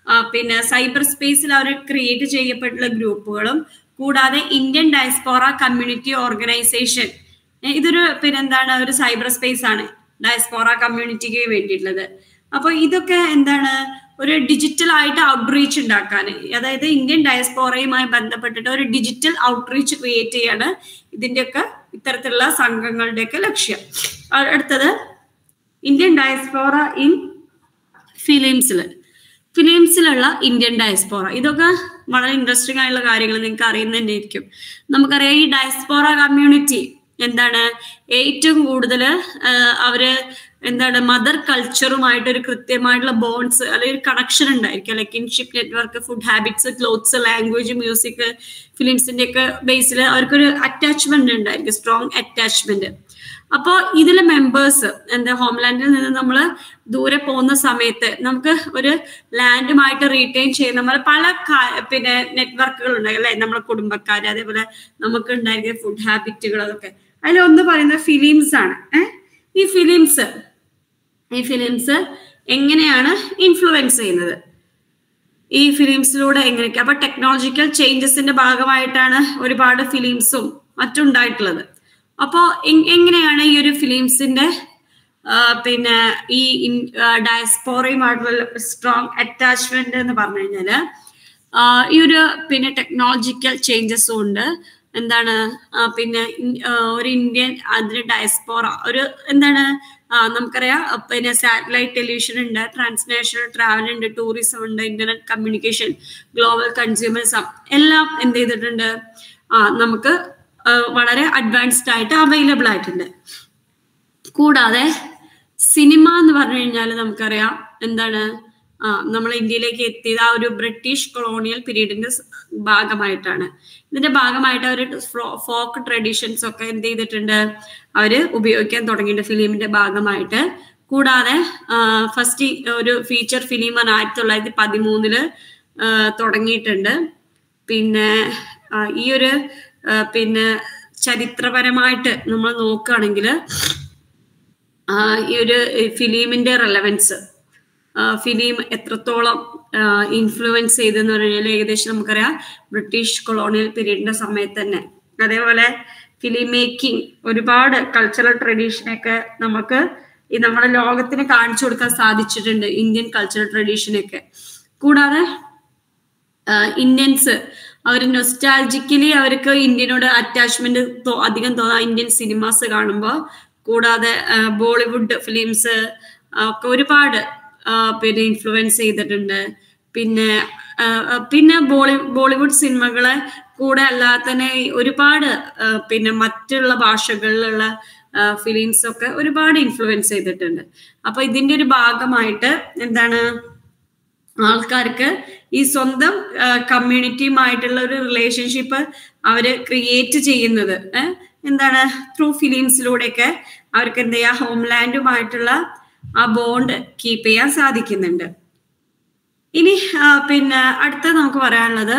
A: പിന്നെ സൈബർ സ്പേസിൽ അവർ ക്രിയേറ്റ് ചെയ്യപ്പെട്ടുള്ള ഗ്രൂപ്പുകളും കൂടാതെ ഇന്ത്യൻ ഡയസ്പോറ കമ്മ്യൂണിറ്റി ഓർഗനൈസേഷൻ ഇതൊരു പിന്നെ എന്താണ് ഒരു സൈബർ സ്പേസ് ആണ് ഡയസ്പോറ കമ്മ്യൂണിറ്റിക്ക് വേണ്ടിയിട്ടുള്ളത് അപ്പൊ ഇതൊക്കെ എന്താണ് ഒരു ഡിജിറ്റൽ ആയിട്ട് ഔട്ട്റീച്ച് ഉണ്ടാക്കാൻ അതായത് ഇന്ത്യൻ ഡയസ്പോറയുമായി ബന്ധപ്പെട്ടിട്ട് ഒരു ഡിജിറ്റൽ ഔട്ട്റീച്ച് ക്രിയേറ്റ് ചെയ്യാണ് ഇതിന്റെയൊക്കെ ഇത്തരത്തിലുള്ള സംഘങ്ങളുടെയൊക്കെ ലക്ഷ്യം അടുത്തത് ഇന്ത്യൻ ഡയസ്പോറ ഇൻ ഫിലിംസിൽ ഫിലിംസിലുള്ള ഇന്ത്യൻ ഡയസ്പോറ ഇതൊക്കെ വളരെ ഇൻട്രസ്റ്റിംഗ് ആയിട്ടുള്ള കാര്യങ്ങൾ നിങ്ങൾക്ക് അറിയുന്ന തന്നെ ആയിരിക്കും നമുക്കറിയാം ഈ ഡയസ്പോറ കമ്മ്യൂണിറ്റി എന്താണ് ഏറ്റവും കൂടുതൽ അവര് എന്താണ് മദർ കൾച്ചറുമായിട്ട് ഒരു കൃത്യമായിട്ടുള്ള ബോൺസ് അല്ലെങ്കിൽ ഒരു കണക്ഷൻ ഉണ്ടായിരിക്കും അല്ലെ kinship network food habits clothes language music ഫിലിംസിന്റെ ഒക്കെ ബേസിൽ അവർക്കൊരു അറ്റാച്ച്മെന്റ് ഉണ്ടായിരിക്കും സ്ട്രോങ് അറ്റാച്ച്മെന്റ് അപ്പോൾ ഇതിലെ മെമ്പേഴ്സ് എന്താ ഹോംലാൻഡിൽ നിന്ന് നമ്മൾ ദൂരെ പോകുന്ന സമയത്ത് നമുക്ക് ഒരു ലാൻഡുമായിട്ട് റീറ്റെയിൻ ചെയ്യുന്ന നമ്മൾ പല പിന്നെ നെറ്റ്വർക്കുകൾ ഉണ്ടായി അല്ലെ നമ്മളെ കുടുംബക്കാർ അതേപോലെ നമുക്ക് ഉണ്ടായിരിക്കുന്ന ഫുഡ് ഹാബിറ്റുകൾ അതൊക്കെ അതിലൊന്ന് പറയുന്നത് ഫിലിംസ് ആണ് ഏഹ് ഈ ഫിലിംസ് ഈ ഫിലിംസ് എങ്ങനെയാണ് ഇൻഫ്ലുവൻസ് ചെയ്യുന്നത് ഈ ഫിലിംസിലൂടെ എങ്ങനെയൊക്കെ അപ്പൊ ടെക്നോളജിക്കൽ ചേഞ്ചസിന്റെ ഭാഗമായിട്ടാണ് ഒരുപാട് ഫിലിംസും മറ്റും ഉണ്ടായിട്ടുള്ളത് അപ്പോൾ എങ്ങനെയാണ് ഈ ഒരു ഫിലിംസിന്റെ പിന്നെ ഈ ഡയസ്പോറയുമായിട്ടുള്ള സ്ട്രോങ് അറ്റാച്ച്മെന്റ് എന്ന് പറഞ്ഞു കഴിഞ്ഞാല് ഈ ഒരു പിന്നെ ടെക്നോളജിക്കൽ ചേഞ്ചസും ഉണ്ട് എന്താണ് പിന്നെ ഒരു ഇന്ത്യൻ അതിന് ഡയസ്പോറ ഒരു എന്താണ് നമുക്കറിയാം പിന്നെ സാറ്റലൈറ്റ് ടെലിവിഷൻ ഉണ്ട് ട്രാൻസ്നാഷണൽ ട്രാവൽ ഉണ്ട് ടൂറിസം ഉണ്ട് ഇന്റർനെറ്റ് കമ്മ്യൂണിക്കേഷൻ ഗ്ലോബൽ കൺസ്യൂമേഴ്സം എല്ലാം എന്ത് ചെയ്തിട്ടുണ്ട് ആ നമുക്ക് വളരെ അഡ്വാൻസ്ഡ് ആയിട്ട് അവൈലബിൾ ആയിട്ടുണ്ട് കൂടാതെ സിനിമ എന്ന് പറഞ്ഞു കഴിഞ്ഞാൽ നമുക്കറിയാം എന്താണ് ആ നമ്മൾ ഇന്ത്യയിലേക്ക് എത്തിയത് ആ ഒരു ബ്രിട്ടീഷ് കൊളോണിയൽ പീരീഡിന്റെ ഭാഗമായിട്ടാണ് ഇതിന്റെ ഭാഗമായിട്ട് അവർ ഫോക്ക് ട്രഡീഷൻസ് ഒക്കെ എന്ത് ചെയ്തിട്ടുണ്ട് അവര് ഉപയോഗിക്കാൻ തുടങ്ങിയിട്ടുണ്ട് ഫിലിമിന്റെ ഭാഗമായിട്ട് കൂടാതെ ഫസ്റ്റ് ഒരു ഫീച്ചർ ഫിലിമാണ് ആയിരത്തി തൊള്ളായിരത്തി പതിമൂന്നില് തുടങ്ങിയിട്ടുണ്ട് പിന്നെ ഈ ഒരു പിന്നെ ചരിത്രപരമായിട്ട് നമ്മൾ നോക്കുകയാണെങ്കിൽ ഈ ഒരു ഫിലിമിന്റെ റെലവൻസ് ഫിലിം എത്രത്തോളം ഇൻഫ്ലുവൻസ് ചെയ്തെന്ന് പറഞ്ഞാൽ ഏകദേശം നമുക്കറിയാം ബ്രിട്ടീഷ് കൊളോണിയൽ പീരീഡിന്റെ സമയത്ത് തന്നെ അതേപോലെ ഫിലിം മേക്കിംഗ് ഒരുപാട് കൾച്ചറൽ ട്രഡീഷനൊക്കെ നമുക്ക് ഈ നമ്മുടെ ലോകത്തിന് കാണിച്ചു കൊടുക്കാൻ സാധിച്ചിട്ടുണ്ട് ഇന്ത്യൻ കൾച്ചറൽ ട്രഡീഷനൊക്കെ കൂടാതെ ഇന്ത്യൻസ് അവർ നൊസ്റ്റാൾജിക്കലി അവർക്ക് ഇന്ത്യനോട് അറ്റാച്ച്മെന്റ് അധികം തോന്നാം ഇന്ത്യൻ സിനിമാസ് കാണുമ്പോൾ കൂടാതെ ബോളിവുഡ് ഫിലിംസ് ഒക്കെ ഒരുപാട് പിന്നെ ഇൻഫ്ലുവൻസ് ചെയ്തിട്ടുണ്ട് പിന്നെ പിന്നെ ബോളി ബോളിവുഡ് സിനിമകളെ കൂടെ അല്ലാതെ തന്നെ ഒരുപാട് പിന്നെ മറ്റുള്ള ഭാഷകളിലുള്ള ഫിലിംസ് ഒക്കെ ഒരുപാട് ഇൻഫ്ലുവൻസ് ചെയ്തിട്ടുണ്ട് അപ്പൊ ഇതിന്റെ ഒരു ഭാഗമായിട്ട് എന്താണ് ആൾക്കാർക്ക് ഈ സ്വന്തം കമ്മ്യൂണിറ്റിയുമായിട്ടുള്ള ഒരു റിലേഷൻഷിപ്പ് അവര് ക്രിയേറ്റ് ചെയ്യുന്നത് എന്താണ് ത്രൂ ഫിലിംസിലൂടെയൊക്കെ അവർക്ക് എന്ത് ചെയ്യാം ഹോംലാൻഡുമായിട്ടുള്ള ആ ബോണ്ട് കീപ്പ് ചെയ്യാൻ സാധിക്കുന്നുണ്ട് ഇനി പിന്നെ അടുത്ത നമുക്ക് പറയാനുള്ളത്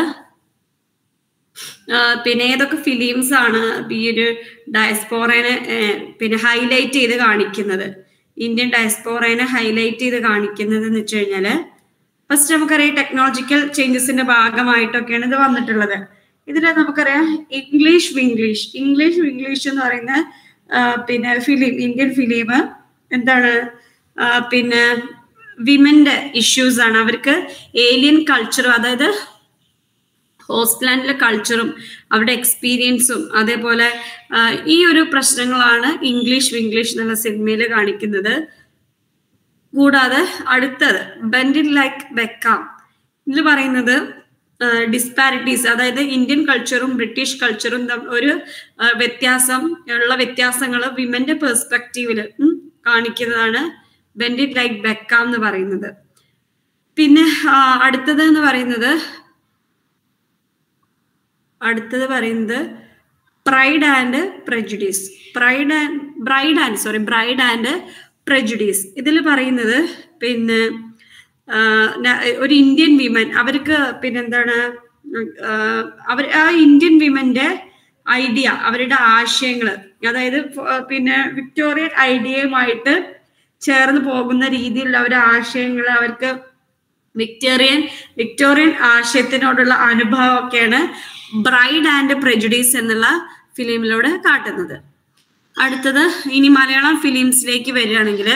A: പിന്നെ ഏതൊക്കെ ഫിലിംസ് ആണ് ഈ ഒരു ഡയസ്പോറേനെ പിന്നെ ഹൈലൈറ്റ് ചെയ്ത് കാണിക്കുന്നത് ഇന്ത്യൻ ഡയസ്പോറേനെ ഹൈലൈറ്റ് ചെയ്ത് കാണിക്കുന്നത് എന്ന് വെച്ച് കഴിഞ്ഞാല് ഫസ്റ്റ് നമുക്കറിയാം ടെക്നോളജിക്കൽ ചേഞ്ചസിന്റെ ഭാഗമായിട്ടൊക്കെയാണ് ഇത് വന്നിട്ടുള്ളത് ഇതിൽ നമുക്കറിയാം ഇംഗ്ലീഷ് വിംഗ്ലീഷ് ഇംഗ്ലീഷ് വിംഗ്ലീഷ് എന്ന് പറയുന്ന പിന്നെ ഫിലിം ഇന്ത്യൻ ഫിലിം എന്താണ് പിന്നെ വിമന്റെ ഇഷ്യൂസ് ആണ് അവർക്ക് ഏലിയൻ കൾച്ചറും അതായത് ഹോസ്റ്റ്ലാൻഡിലെ കൾച്ചറും അവരുടെ എക്സ്പീരിയൻസും അതേപോലെ ഈ ഒരു പ്രശ്നങ്ങളാണ് ഇംഗ്ലീഷ് വിംഗ്ലീഷ് എന്നുള്ള സിനിമയിൽ കാണിക്കുന്നത് കൂടാതെ അടുത്തത് ബെൻഡിൻ ലൈക്ക് ബെക്കാം ഇതിൽ പറയുന്നത് ഡിസ്പാരിറ്റീസ് അതായത് ഇന്ത്യൻ കൾച്ചറും ബ്രിട്ടീഷ് കൾച്ചറും ഒരു വ്യത്യാസം ഉള്ള വ്യത്യാസങ്ങൾ വിമന്റെ പെർസ്പെക്റ്റീവില് കാണിക്കുന്നതാണ് ബെൻഡിൻ ലൈക്ക് ബെക്കാം എന്ന് പറയുന്നത് പിന്നെ അടുത്തത് എന്ന് പറയുന്നത് അടുത്തത് പറയുന്നത് pride and prejudice pride and bride and sorry bride and prejudice ഇതിൽ പറയുന്നത് പിന്നെ ഒരു ഇന്ത്യൻ വിമൻ അവർക്ക് പിന്നെന്താണ് അവർ ആ ഇന്ത്യൻ വിമന്റെ ഐഡിയ അവരുടെ ആശയങ്ങൾ അതായത് പിന്നെ വിക്ടോറിയൻ ഐഡിയയുമായിട്ട് ചേർന്ന് പോകുന്ന രീതിയിലുള്ള അവരുടെ ആശയങ്ങൾ അവർക്ക് വിക്ടോറിയൻ വിക്ടോറിയൻ ആശയത്തിനോടുള്ള അനുഭവമൊക്കെയാണ് ബ്രൈഡ് ആൻഡ് പ്രജുഡീസ് എന്നുള്ള ഫിലിമിലൂടെ കാട്ടുന്നത് അടുത്തത് ഇനി മലയാളം ഫിലിംസിലേക്ക് വരികയാണെങ്കിൽ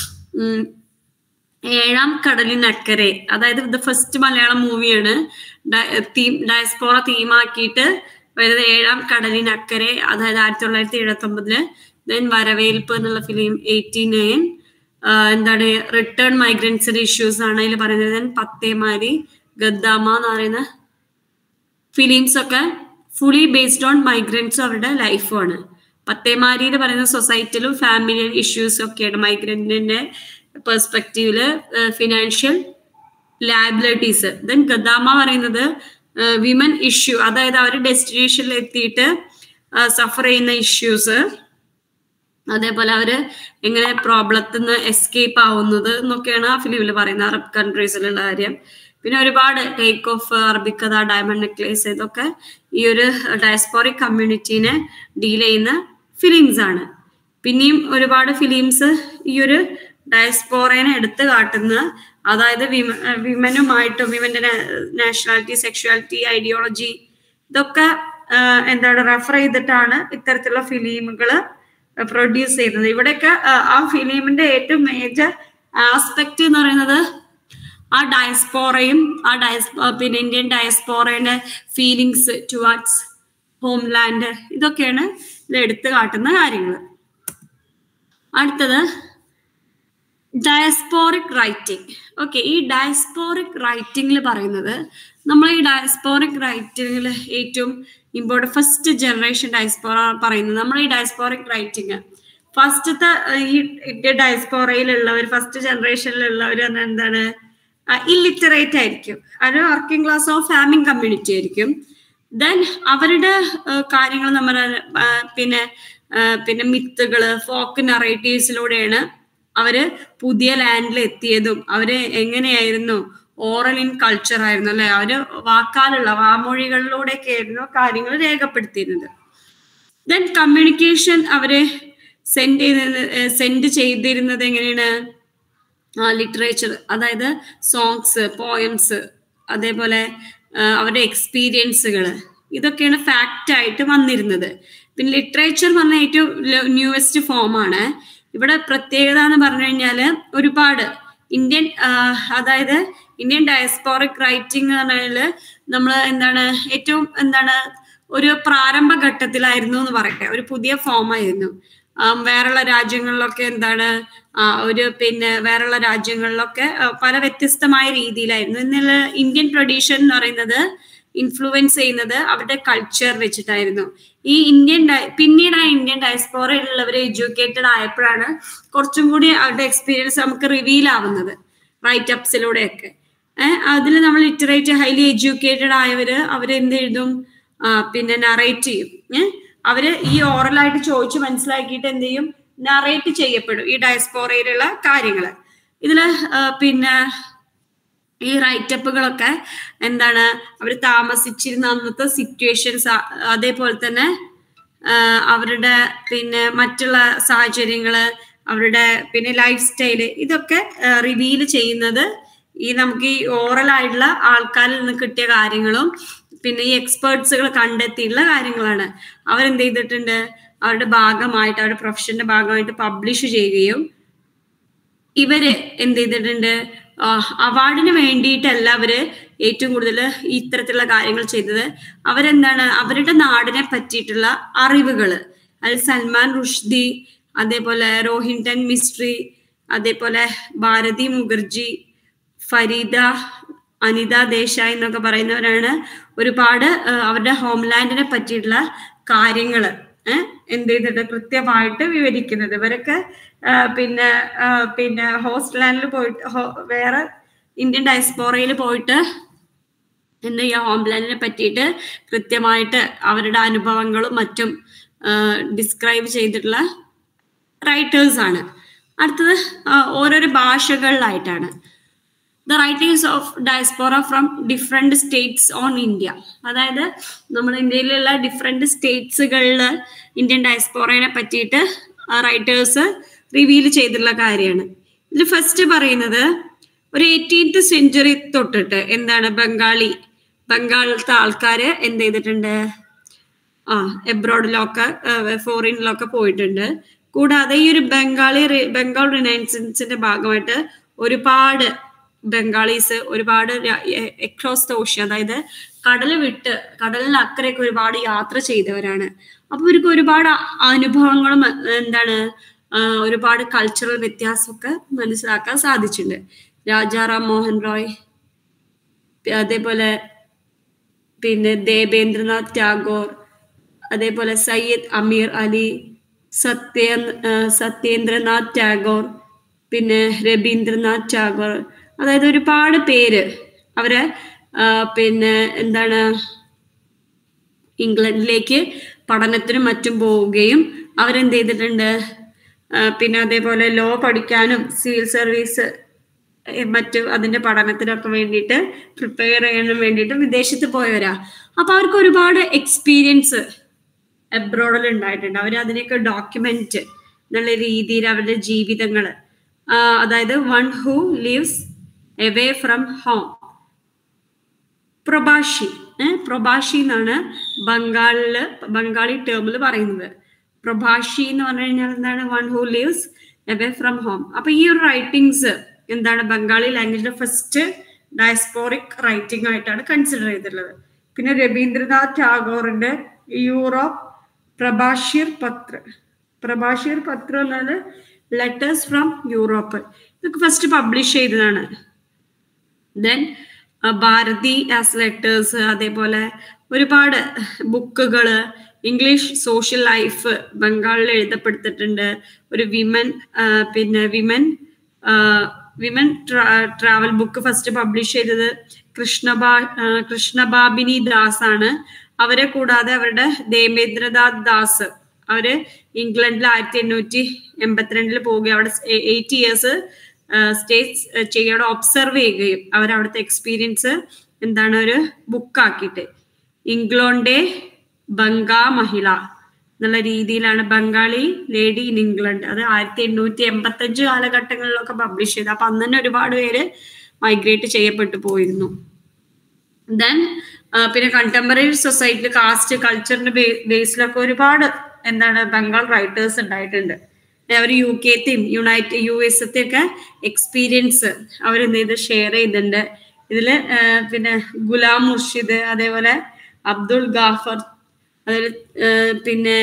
A: ഏഴാം കടലിനക്കരെ അതായത് ഇത് ഫസ്റ്റ് മലയാളം മൂവിയാണ് തീം ഡയസ്പോറ തീമാക്കിയിട്ട് വരുന്നത് ഏഴാം കടലിനക്കരെ അതായത് ആയിരത്തി തൊള്ളായിരത്തി എഴുപത്തി ഒമ്പതില് ദെൻ വരവേൽപ്പ് എന്നുള്ള ഫിലിം എയ്റ്റി നയൻ എന്താണ് റിട്ടേൺ മൈഗ്രൻസിന്റെ ഇഷ്യൂസ് ആണ് അതിൽ പറയുന്നത് ദെൻ പത്തേമാരി ഗദ്ദാമ എന്ന് പറയുന്ന ഫിലിംസ് ഒക്കെ ഫുള്ളി ബേസ്ഡ് ഓൺ മൈഗ്രൻസും അവരുടെ ലൈഫുമാണ് പത്തേമാരിയിൽ പറയുന്ന സൊസൈറ്റിയിലും ഫാമിലി ഇഷ്യൂസും ഒക്കെയാണ് മൈഗ്രന്റിന്റെ പെർസ്പെക്റ്റീവില് ഫിനാൻഷ്യൽ ലാബിലിറ്റീസ് ദെൻ ഗദാമ പറയുന്നത് വിമൻ ഇഷ്യൂ അതായത് അവർ ഡെസ്റ്റിനേഷനിൽ എത്തിയിട്ട് സഫർ ചെയ്യുന്ന ഇഷ്യൂസ് അതേപോലെ അവര് എങ്ങനെ പ്രോബ്ലത്തിൽ നിന്ന് എസ്കേപ്പ് ആവുന്നത് എന്നൊക്കെയാണ് ആ ഫിലിമിൽ പറയുന്നത് അറബ് കൺട്രീസിലുള്ള കാര്യം പിന്നെ ഒരുപാട് take off Arabikkatha diamond necklace ഇതൊക്കെ ഈ ഒരു ഡയസ്പോറിക് കമ്മ്യൂണിറ്റീനെ ഡീൽ ചെയ്യുന്ന ഫിലിംസ് ആണ് പിന്നെയും ഒരുപാട് ഫിലിംസ് ഈ ഒരു ഡയസ്പോറേനെ എടുത്തു കാട്ടുന്ന അതായത് വിമ വിമനുമായിട്ടും വിമന്റെ നാഷണാലിറ്റി സെക്ഷുവാലിറ്റി ഐഡിയോളജി ഇതൊക്കെ എന്താണ് റെഫർ ചെയ്തിട്ടാണ് ഇത്തരത്തിലുള്ള ഫിലിമുകൾ പ്രൊഡ്യൂസ് ചെയ്യുന്നത് ഇവിടെയൊക്കെ ആ ഫിലിമിന്റെ ഏറ്റവും മേജർ ആസ്പെക്ട് എന്ന് പറയുന്നത് ആ ഡയസ്പോറയും ആ ഡയസ് പിന്നെ ഇന്ത്യൻ ഡയസ്പോറയുടെ ഫീലിങ്സ് ടുവാർഡ്സ് ഹോംലാൻഡ് ഇതൊക്കെയാണ് ഇത് എടുത്തു കാട്ടുന്ന കാര്യങ്ങൾ അടുത്തത് ഡയസ്പോറിക് റൈറ്റിംഗ് ഓക്കെ ഈ ഡയസ്പോറിക് റൈറ്റിംഗിൽ പറയുന്നത് നമ്മൾ ഈ ഡയസ്പോറിക് റൈറ്റിംഗിൽ ഏറ്റവും ഇമ്പോർട്ടൻ്റ് ഫസ്റ്റ് ജനറേഷൻ ഡയസ്പോറ പറയുന്നത് നമ്മൾ ഈ ഡയസ്പോറിക് റൈറ്റിംഗ് ഫസ്റ്റത്തെ ഈ ഇന്ത്യൻ ഡയസ്പോറയിലുള്ളവർ ഫസ്റ്റ് ജനറേഷനിലുള്ളവർ എന്താണ് ഇല്ലിറ്ററേറ്റ് ആയിരിക്കും അത് working class of farming community ആയിരിക്കും ദെൻ അവരുടെ കാര്യങ്ങൾ നമ്മൾ പിന്നെ പിന്നെ മിത്തുകള് ഫോക്ക് നറേറ്റീവ്സിലൂടെയാണ് അവര് പുതിയ ലാൻഡിൽ എത്തിയതും അവര് എങ്ങനെയായിരുന്നു ഓറൽ ഇൻ കൾച്ചർ ആയിരുന്നു അല്ലെ അവര് വാക്കാലുള്ള വാമൊഴികളിലൂടെയൊക്കെ ആയിരുന്നു കാര്യങ്ങൾ രേഖപ്പെടുത്തിയിരുന്നത് ദെൻ കമ്മ്യൂണിക്കേഷൻ അവര് സെൻഡ് ചെയ്ത് സെൻഡ് ചെയ്തിരുന്നത് എങ്ങനെയാണ് ലിറ്ററേച്ചർ അതായത് സോങ്സ് പോയംസ് അതേപോലെ അവരുടെ എക്സ്പീരിയൻസുകൾ ഇതൊക്കെയാണ് ഫാക്റ്റ് ആയിട്ട് വന്നിരുന്നത് പിന്നെ ലിറ്ററേച്ചർ പറഞ്ഞ ഏറ്റവും ന്യൂവസ്റ്റ് ഫോമാണ് ഇവിടെ പ്രത്യേകത എന്ന് പറഞ്ഞു കഴിഞ്ഞാൽ ഒരുപാട് ഇന്ത്യൻ അതായത് ഇന്ത്യൻ ഡയസ്പോറിക് റൈറ്റിംഗ് എന്ന് പറഞ്ഞാൽ നമ്മൾ എന്താണ് ഏറ്റവും എന്താണ് ഒരു പ്രാരംഭ ഘട്ടത്തിലായിരുന്നു എന്ന് പറയട്ടെ ഒരു പുതിയ ഫോമായിരുന്നു വേറെയുള്ള രാജ്യങ്ങളിലൊക്കെ എന്താണ് ഒരു പിന്നെ വേറെയുള്ള രാജ്യങ്ങളിലൊക്കെ പല വ്യത്യസ്തമായ രീതിയിലായിരുന്നു എന്നുള്ള ഇന്ത്യൻ ട്രഡീഷൻ എന്ന് പറയുന്നത് ഇൻഫ്ലുവൻസ് ചെയ്യുന്നത് അവരുടെ കൾച്ചർ വെച്ചിട്ടായിരുന്നു ഈ ഇന്ത്യൻ പിന്നീട് ആ ഇന്ത്യൻ ഡയസ്പോറയിലുള്ളവർ എഡ്യൂക്കേറ്റഡ് ആയപ്പോഴാണ് കുറച്ചും കൂടി അവരുടെ എക്സ്പീരിയൻസ് നമുക്ക് റിവീൽ ആവുന്നത് റൈറ്റ് അപ്സിലൂടെയൊക്കെ ഏഹ് അതിൽ നമ്മൾ ലിറ്ററേറ്റ് ഹൈലി എഡ്യൂക്കേറ്റഡ് ആയവര് അവരെന്ത് എഴുതും പിന്നെ നറേറ്റ് ചെയ്യും ഏഹ് അവര് ഈ ഓറലായിട്ട് ചോദിച്ച് മനസ്സിലാക്കിയിട്ട് എന്ത് ചെയ്യും നറേറ്റ് ചെയ്യപ്പെടും ഈ ഡയസ്പോറയിലുള്ള കാര്യങ്ങൾ ഇതില് പിന്നെ ഈ റൈറ്റപ്പുകളൊക്കെ എന്താണ് അവർ താമസിച്ചിരുന്ന അന്നത്തെ സിറ്റുവേഷൻസ് അതേപോലെ തന്നെ അവരുടെ പിന്നെ മറ്റുള്ള സാഹചര്യങ്ങള് അവരുടെ പിന്നെ ലൈഫ് സ്റ്റൈല് ഇതൊക്കെ റിവീൽ ചെയ്യുന്നത് ഈ നമുക്ക് ഈ ഓറൽ ആയിട്ടുള്ള ആൾക്കാരിൽ നിന്ന് കിട്ടിയ കാര്യങ്ങളും പിന്നെ ഈ എക്സ്പേർട്സുകൾ കണ്ടെത്തിയിട്ടുള്ള കാര്യങ്ങളാണ് അവരെന്ത് ചെയ്തിട്ടുണ്ട് അവരുടെ ഭാഗമായിട്ട് അവരുടെ പ്രൊഫഷന്റെ ഭാഗമായിട്ട് പബ്ലിഷ് ചെയ്യുകയും ഇവര് എന്ത് ചെയ്തിട്ടുണ്ട് അവാർഡിന് വേണ്ടിയിട്ടല്ല അവര് ഏറ്റവും കൂടുതൽ ഇത്തരത്തിലുള്ള കാര്യങ്ങൾ ചെയ്തത് അവരെന്താണ് അവരുടെ നാടിനെ പറ്റിയിട്ടുള്ള അറിവുകൾ അത് സൽമാൻ റുഷ്ദി അതേപോലെ റോഹിൻടൻ മിസ്ട്രി അതേപോലെ ഭാരതി മുഖർജി ഫരീദ അനിത ദേശായി എന്നൊക്കെ പറയുന്നവരാണ് ഒരുപാട് അവരുടെ ഹോംലാൻഡിനെ പറ്റിയിട്ടുള്ള കാര്യങ്ങൾ എന്ത് ചെയ്തിട്ട് കൃത്യമായിട്ട് വിവരിക്കുന്നത് ഇവരൊക്കെ പിന്നെ പിന്നെ ഹോസ്റ്റലാൻഡിൽ പോയിട്ട് വേറെ ഇന്ത്യൻ ഡയസ്പോറയിൽ പോയിട്ട് എന്ത് ചെയ്യുക ഹോംലാൻഡിനെ പറ്റിയിട്ട് കൃത്യമായിട്ട് അവരുടെ അനുഭവങ്ങളും മറ്റും ഡിസ്ക്രൈബ് ചെയ്തിട്ടുള്ള റൈറ്റേഴ്സ് ആണ് അടുത്തത് ഓരോരോ ഭാഷകളിലായിട്ടാണ് the writings of diaspora from different states on India അതായത് നമ്മൾ ഇന്ത്യയിലുള്ള ഡിഫറെൻറ്റ് സ്റ്റേറ്റ്സുകളിൽ ഇന്ത്യൻ ഡയസ്പോറയെ പറ്റിയിട്ട് റൈറ്റേഴ്സ് റിവീൽ ചെയ്തിട്ടുള്ള കാര്യമാണ് ഇതിൽ ഫസ്റ്റ് പറയുന്നത് ഒരു എയ്റ്റീൻത് സെഞ്ചുറി തൊട്ടിട്ട് എന്താണ് ബംഗാളി ബംഗാളിലത്തെ ആൾക്കാര് എന്ത് ചെയ്തിട്ടുണ്ട് ആ എബ്രോഡിലൊക്കെ ഫോറിനിലൊക്കെ പോയിട്ടുണ്ട് കൂടാതെ ഈ ഒരു ബംഗാളി റി- ബംഗാൾ റിനൈൻസൻസിന്റെ ഭാഗമായിട്ട് ഒരുപാട് ബംഗാളീസ് ഒരുപാട് എക്രോസ് ദ ഓഷ്യൻ അതായത് കടൽ വിട്ട് കടലിന് അക്കരയൊക്കെ ഒരുപാട് യാത്ര ചെയ്തവരാണ് അപ്പൊ ഇവർക്ക് ഒരുപാട് അ- അനുഭവങ്ങളും അഹ് എന്താണ് ആ, ഒരുപാട് കൾച്ചറൽ വ്യത്യാസമൊക്കെ മനസ്സിലാക്കാൻ സാധിച്ചിട്ടുണ്ട് രാജാറാം മോഹൻ റോയ് പി- അതേപോലെ പിന്നെ ദേവേന്ദ്രനാഥ് ടാഗോർ അതേപോലെ സയ്യദ് അമീർ അലി സത്യ ആ, സത്യേന്ദ്രനാഥ് ടാഗോർ പിന്നെ രവീന്ദ്രനാഥ് ടാഗോർ അതായത് ഒരുപാട് പേര് അവരെ ആ, പിന്നെ എന്താണ് ഇംഗ്ലണ്ടിലേക്ക് പഠനത്തിനും മറ്റും പോവുകയും അവരെന്ത് ചെയ്തിട്ടുണ്ട് ആ, പിന്നെ അതേപോലെ ലോ പഠിക്കാനും സിവിൽ സർവീസ് ഏ, മറ്റു അതിന്റെ പഠനത്തിനൊക്കെ വേണ്ടിയിട്ട് പ്രിപ്പയർ ചെയ്യാനും വേണ്ടിയിട്ട് വിദേശത്ത് പോയവരാ അപ്പൊ അവർക്ക് ഒരുപാട് എക്സ്പീരിയൻസ് അബ്രോഡിൽ ഉണ്ടായിട്ടുണ്ട് അവർ അതിനെയൊക്കെ ഡോക്യുമെന്റ് എന്നുള്ള രീതിയിൽ അവരുടെ ജീവിതങ്ങൾ അതായത് one who lives away from home Probashi ഏഹ് പ്രഭാഷി എന്നാണ് ബംഗാളില് ബംഗാളി ടേമിൽ പറയുന്നത് പ്രഭാഷി എന്ന് പറഞ്ഞു കഴിഞ്ഞാൽ എന്താണ് one who lives away from home അപ്പൊ ഈ ഒരു റൈറ്റിങ്സ് എന്താണ് ബംഗാളി ലാംഗ്വേജിന്റെ ഫസ്റ്റ് ഡയസ്പോറിക് റൈറ്റിംഗ് ആയിട്ടാണ് കൺസിഡർ ചെയ്തിട്ടുള്ളത് പിന്നെ രവീന്ദ്രനാഥ് ടാഗോറിന്റെ യൂറോപ്പ് പ്രഭാഷീർ പത്ര പ്രഭാഷീർ പത്രം എന്നത് ലെറ്റേഴ്സ് ഫ്രം യൂറോപ്പ് ഇതൊക്കെ ഫസ്റ്റ് പബ്ലിഷ് ചെയ്തതാണ് ദെൻ ഭാരതി ആസ് ലെറ്റേഴ്സ് അതേപോലെ ഒരുപാട് ബുക്കുകൾ ഇംഗ്ലീഷ് സോഷ്യൽ ലൈഫ് ബംഗാളിൽ എഴുതപ്പെടുത്തിട്ടുണ്ട് ഒരു വിമൻ പിന്നെ women women travel book first publish ചെയ്തത് കൃഷ്ണബാ ആ, കൃഷ്ണബാബിനി ദാസ് ആണ് അവരെ കൂടാതെ അവരുടെ ദേവേന്ദ്രനാഥ് ദാസ് അവര് ഇംഗ്ലണ്ടിൽ ആയിരത്തി എണ്ണൂറ്റി എൺപത്തിരണ്ടിൽ പോവുകയും അവിടെ എയ്റ്റ് ഇയേഴ്സ് സ്റ്റേറ്റ്സ് ചെയ്യണം ഒബ്സർവ് ചെയ്യുകയും അവർ അവിടുത്തെ എക്സ്പീരിയൻസ് എന്താണ് ഒരു ബുക്കാക്കിയിട്ട് ഇംഗ്ലണ്ടേ ബംഗാ മഹിള എന്നുള്ള രീതിയിലാണ് ബംഗാളി ലേഡി ഇൻ ഇംഗ്ലണ്ട് അത് ആയിരത്തി എണ്ണൂറ്റി എൺപത്തി അഞ്ച് കാലഘട്ടങ്ങളിലൊക്കെ പബ്ലിഷ് ചെയ്തു അപ്പൊ അന്ന് തന്നെ ഒരുപാട് പേര് മൈഗ്രേറ്റ് ചെയ്യപ്പെട്ടു പോയിരുന്നു ദെൻ പിന്നെ കണ്ടംപററി സൊസൈറ്റിയിൽ കാസ്റ്റ് കൾച്ചറിന്റെ ബേസിലൊക്കെ ഒരുപാട് എന്താണ് ബംഗാൾ റൈറ്റേഴ്സ് ഉണ്ടായിട്ടുണ്ട് അവർ യു കെത്തെയും യുണൈറ്റ് യു എസത്തെ ഒക്കെ എക്സ്പീരിയൻസ് അവർ എന്ത് ചെയ്ത് ഷെയർ ചെയ്തിട്ടുണ്ട് ഇതില് ആ, പിന്നെ ഗുലാം മുർഷിദ് അതേപോലെ അബ്ദുൾ ഗാഫർ അതിൽ പിന്നെ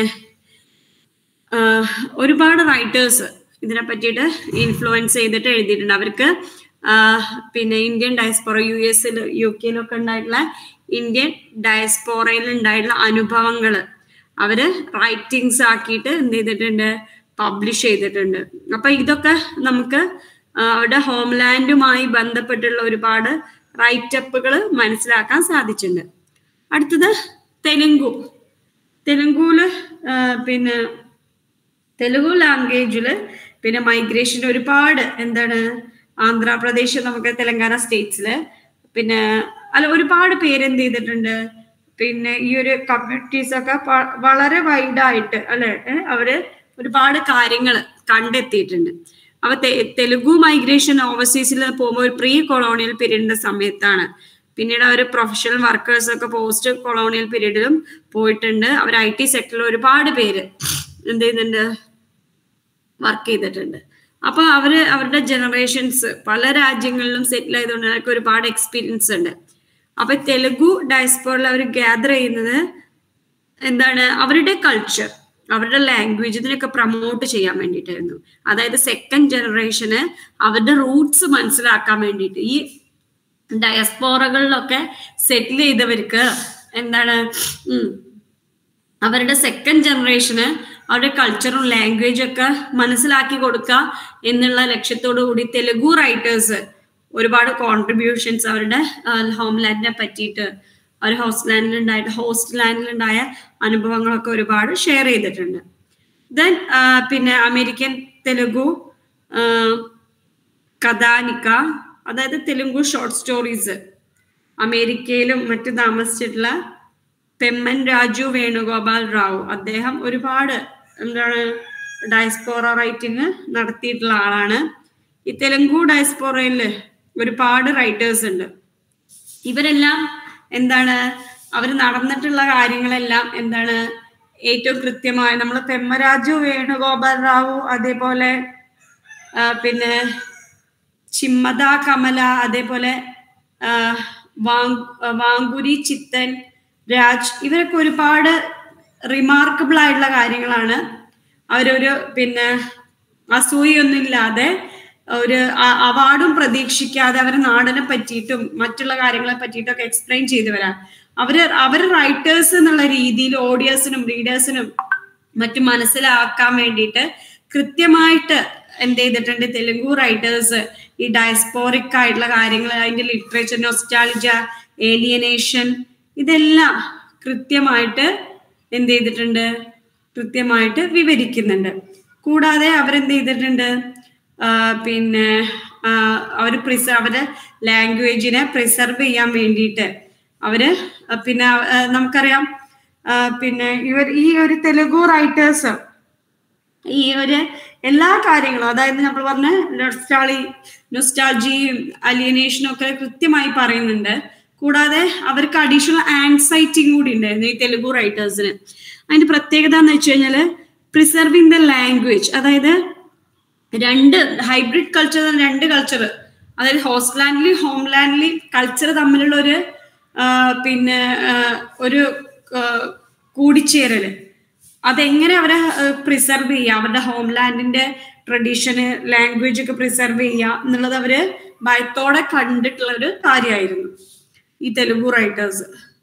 A: ആഹ് ഒരുപാട് റൈറ്റേഴ്സ് ഇതിനെ പറ്റിയിട്ട് ഇൻഫ്ലുവൻസ് ചെയ്തിട്ട് എഴുതിയിട്ടുണ്ട് അവർക്ക് ആഹ് പിന്നെ ഇന്ത്യൻ ഡയസ്പോറ യു എസിൽ യു കെയിലൊക്കെ ഉണ്ടായിട്ടുള്ള ഇന്ത്യൻ ഡയസ്പോറയിൽ ഉണ്ടായിട്ടുള്ള അനുഭവങ്ങൾ അവര് റൈറ്റിങ്സ് ആക്കിയിട്ട് എന്ത് ചെയ്തിട്ടുണ്ട് പബ്ലിഷ് ചെയ്തിട്ടുണ്ട് അപ്പൊ ഇതൊക്കെ നമുക്ക് ആഹ് അവരുടെ ഹോംലാൻഡുമായി ബന്ധപ്പെട്ടുള്ള ഒരുപാട് റൈറ്റപ്പുകൾ മനസ്സിലാക്കാൻ സാധിച്ചിട്ടുണ്ട് അടുത്തത് തെലുങ്കു തെലുങ്കുല് പിന്നെ തെലുഗു ലാംഗ്വേജില് പിന്നെ മൈഗ്രേഷൻ ഒരുപാട് എന്താണ് ആന്ധ്രാപ്രദേശ് നമുക്ക് തെലങ്കാന സ്റ്റേറ്റ്സില് പിന്നെ അല്ല ഒരുപാട് പേര് എന്ത് ചെയ്തിട്ടുണ്ട് പിന്നെ ഈ ഒരു കമ്മ്യൂണിറ്റീസ് ഒക്കെ പ- വളരെ വൈഡായിട്ട് അല്ലെ ഏഹ് അവര് ഒരുപാട് കാര്യങ്ങൾ കണ്ടെത്തിയിട്ടുണ്ട് അപ്പൊ തെ- തെലുഗു മൈഗ്രേഷൻ ഓവർസീസിൽ പോകുമ്പോൾ ഒരു പ്രീ കൊളോണിയൽ പീരീഡിന്റെ സമയത്താണ് പിന്നീട് അവർ പ്രൊഫഷണൽ വർക്കേഴ്സ് ഒക്കെ പോസ്റ്റ് കൊളോണിയൽ പീരീഡിലും പോയിട്ടുണ്ട് അവർ ഐ ടി സെക്ടറിൽ ഒരുപാട് പേര് എന്ത് ചെയ്യുന്നുണ്ട് വർക്ക് ചെയ്തിട്ടുണ്ട് അപ്പൊ അവര് അവരുടെ ജനറേഷൻസ് പല രാജ്യങ്ങളിലും സെറ്റിൽ ആയതുകൊണ്ട് അവർക്ക് ഒരുപാട് എക്സ്പീരിയൻസ് ഉണ്ട് അപ്പൊ തെലുഗു ഡയസ്പോറിൽ അവർ ഗ്യാദർ ചെയ്യുന്നത് എന്താണ് അവരുടെ കൾച്ചർ അവരുടെ ലാംഗ്വേജ് ഇതിനൊക്കെ പ്രൊമോട്ട് ചെയ്യാൻ വേണ്ടിയിട്ടായിരുന്നു അതായത് സെക്കൻഡ് ജനറേഷന് അവരുടെ റൂട്ട്സ് മനസ്സിലാക്കാൻ വേണ്ടിയിട്ട് ഈ ഡയസ്പോറകളിലൊക്കെ സെറ്റിൽ ചെയ്തവർക്ക് എന്താണ് ഉം, അവരുടെ സെക്കൻഡ് ജനറേഷന് അവരുടെ കൾച്ചറും ലാംഗ്വേജും ഒക്കെ മനസ്സിലാക്കി കൊടുക്കുക എന്നുള്ള ലക്ഷ്യത്തോടു കൂടി തെലുഗു റൈറ്റേഴ്സ് ഒരുപാട് കോൺട്രിബ്യൂഷൻസ് അവരുടെ ഹോംലാൻഡിനെ പറ്റിയിട്ട് അവർ ഹോസ്റ്റ് ലാൻഡിൽ ഉണ്ടായിട്ട് ഹോസ്റ്റ് ലാൻഡിലുണ്ടായ അനുഭവങ്ങളൊക്കെ ഒരുപാട് ഷെയർ ചെയ്തിട്ടുണ്ട് ദെൻ പിന്നെ അമേരിക്കൻ തെലുഗു ആ, കഥാനിക്ക അതായത് തെലുങ്കു ഷോർട്ട് സ്റ്റോറീസ് അമേരിക്കയിലും മറ്റു താമസിച്ചിട്ടുള്ള പെമ്മൻ രാജു വേണുഗോപാൽ റാവു അദ്ദേഹം ഒരുപാട് എന്താണ് ഡയസ്പോറ റൈറ്റിംഗ് നടത്തിയിട്ടുള്ള ആളാണ് ഈ തെലുങ്കു ഡയസ്പോറയിൽ ഒരുപാട് റൈറ്റേഴ്സ് ഉണ്ട് ഇവരെല്ലാം എന്താണ് അവർ നടന്നിട്ടുള്ള കാര്യങ്ങളെല്ലാം എന്താണ് ഏറ്റവും കൃത്യമായ നമ്മൾ പെമ്മരാജു വേണുഗോപാൽ റാവു അതേപോലെ ആ, പിന്നെ ചിമ്മത കമല അതേപോലെ ആ, വാങ് വാങ്കുരി ചിത്തൻ രാജ് ഇവരൊക്കെ ഒരുപാട് റിമാർക്കബിൾ ആയിട്ടുള്ള കാര്യങ്ങളാണ് അവരൊരു പിന്നെ അസൂയൊന്നും ഇല്ലാതെ ഒരു അ- അവാർഡും പ്രതീക്ഷിക്കാതെ അവരെ നാടിനെ പറ്റിയിട്ടും മറ്റുള്ള കാര്യങ്ങളെ പറ്റിയിട്ടൊക്കെ എക്സ്പ്ലെയിൻ ചെയ്തു വരാം അവര് അവര് റൈറ്റേഴ്സ് എന്നുള്ള രീതിയിൽ ഓഡിയൻസിനും റീഡേഴ്സിനും മറ്റും മനസ്സിലാക്കാൻ വേണ്ടിയിട്ട് കൃത്യമായിട്ട് എന്ത് ചെയ്തിട്ടുണ്ട് തെലുങ്കു റൈറ്റേഴ്സ് ഈ ഡയസ്പോറിക് ആയിട്ടുള്ള കാര്യങ്ങൾ അതിന്റെ ലിറ്ററേച്ചർ നൊസ്റ്റാൾജ ഏലിയനേഷൻ ഇതെല്ലാം കൃത്യമായിട്ട് എന്ത് ചെയ്തിട്ടുണ്ട് കൃത്യമായിട്ട് വിവരിക്കുന്നുണ്ട് കൂടാതെ അവരെന്ത് ചെയ്തിട്ടുണ്ട് ആ, പിന്നെ അവർ പ്രിസ അവരുടെ ലാംഗ്വേജിനെ പ്രിസർവ് ചെയ്യാൻ വേണ്ടിയിട്ട് അവര് ആ, പിന്നെ ആ, നമുക്കറിയാം ആ, പിന്നെ ഇവർ ഈ ഒരു തെലുഗു റൈറ്റേഴ്സ് ഈ ഒരു എല്ലാ കാര്യങ്ങളും അതായത് നമ്മൾ പറഞ്ഞ നൊസ്റ്റാളി നൊസ്റ്റാൾജിയും അലിയനേഷനും ഒക്കെ കൃത്യമായി പറയുന്നുണ്ട് കൂടാതെ അവർക്ക് അഡീഷണൽ ആൻസൈറ്റിയും കൂടി ഉണ്ടായിരുന്നു ഈ തെലുഗു റൈറ്റേഴ്സിന് അതിന്റെ പ്രത്യേകത എന്ന് വെച്ച് കഴിഞ്ഞാല് പ്രിസർവിങ് ദ ലാംഗ്വേജ് അതായത് രണ്ട് ഹൈബ്രിഡ് കൾച്ചർ രണ്ട് കൾച്ചർ അതായത് ഹോസ്റ്റ്ലാൻഡിലി ഹോംലാൻഡിലി കൾച്ചർ തമ്മിലുള്ള ഒരു ആ, പിന്നെ ആ, ഒരു ആ, കൂടിച്ചേരല് അതെങ്ങനെ അവരെ പ്രിസർവ് ചെയ്യുക അവരുടെ ഹോംലാൻഡിന്റെ ട്രഡീഷന് ലാംഗ്വേജ് ഒക്കെ പ്രിസർവ് ചെയ്യുക എന്നുള്ളത് അവര് ഭയത്തോടെ കണ്ടിട്ടുള്ള ഒരു കാര്യമായിരുന്നു ഈ തെലുഗു റൈറ്റേഴ്സ്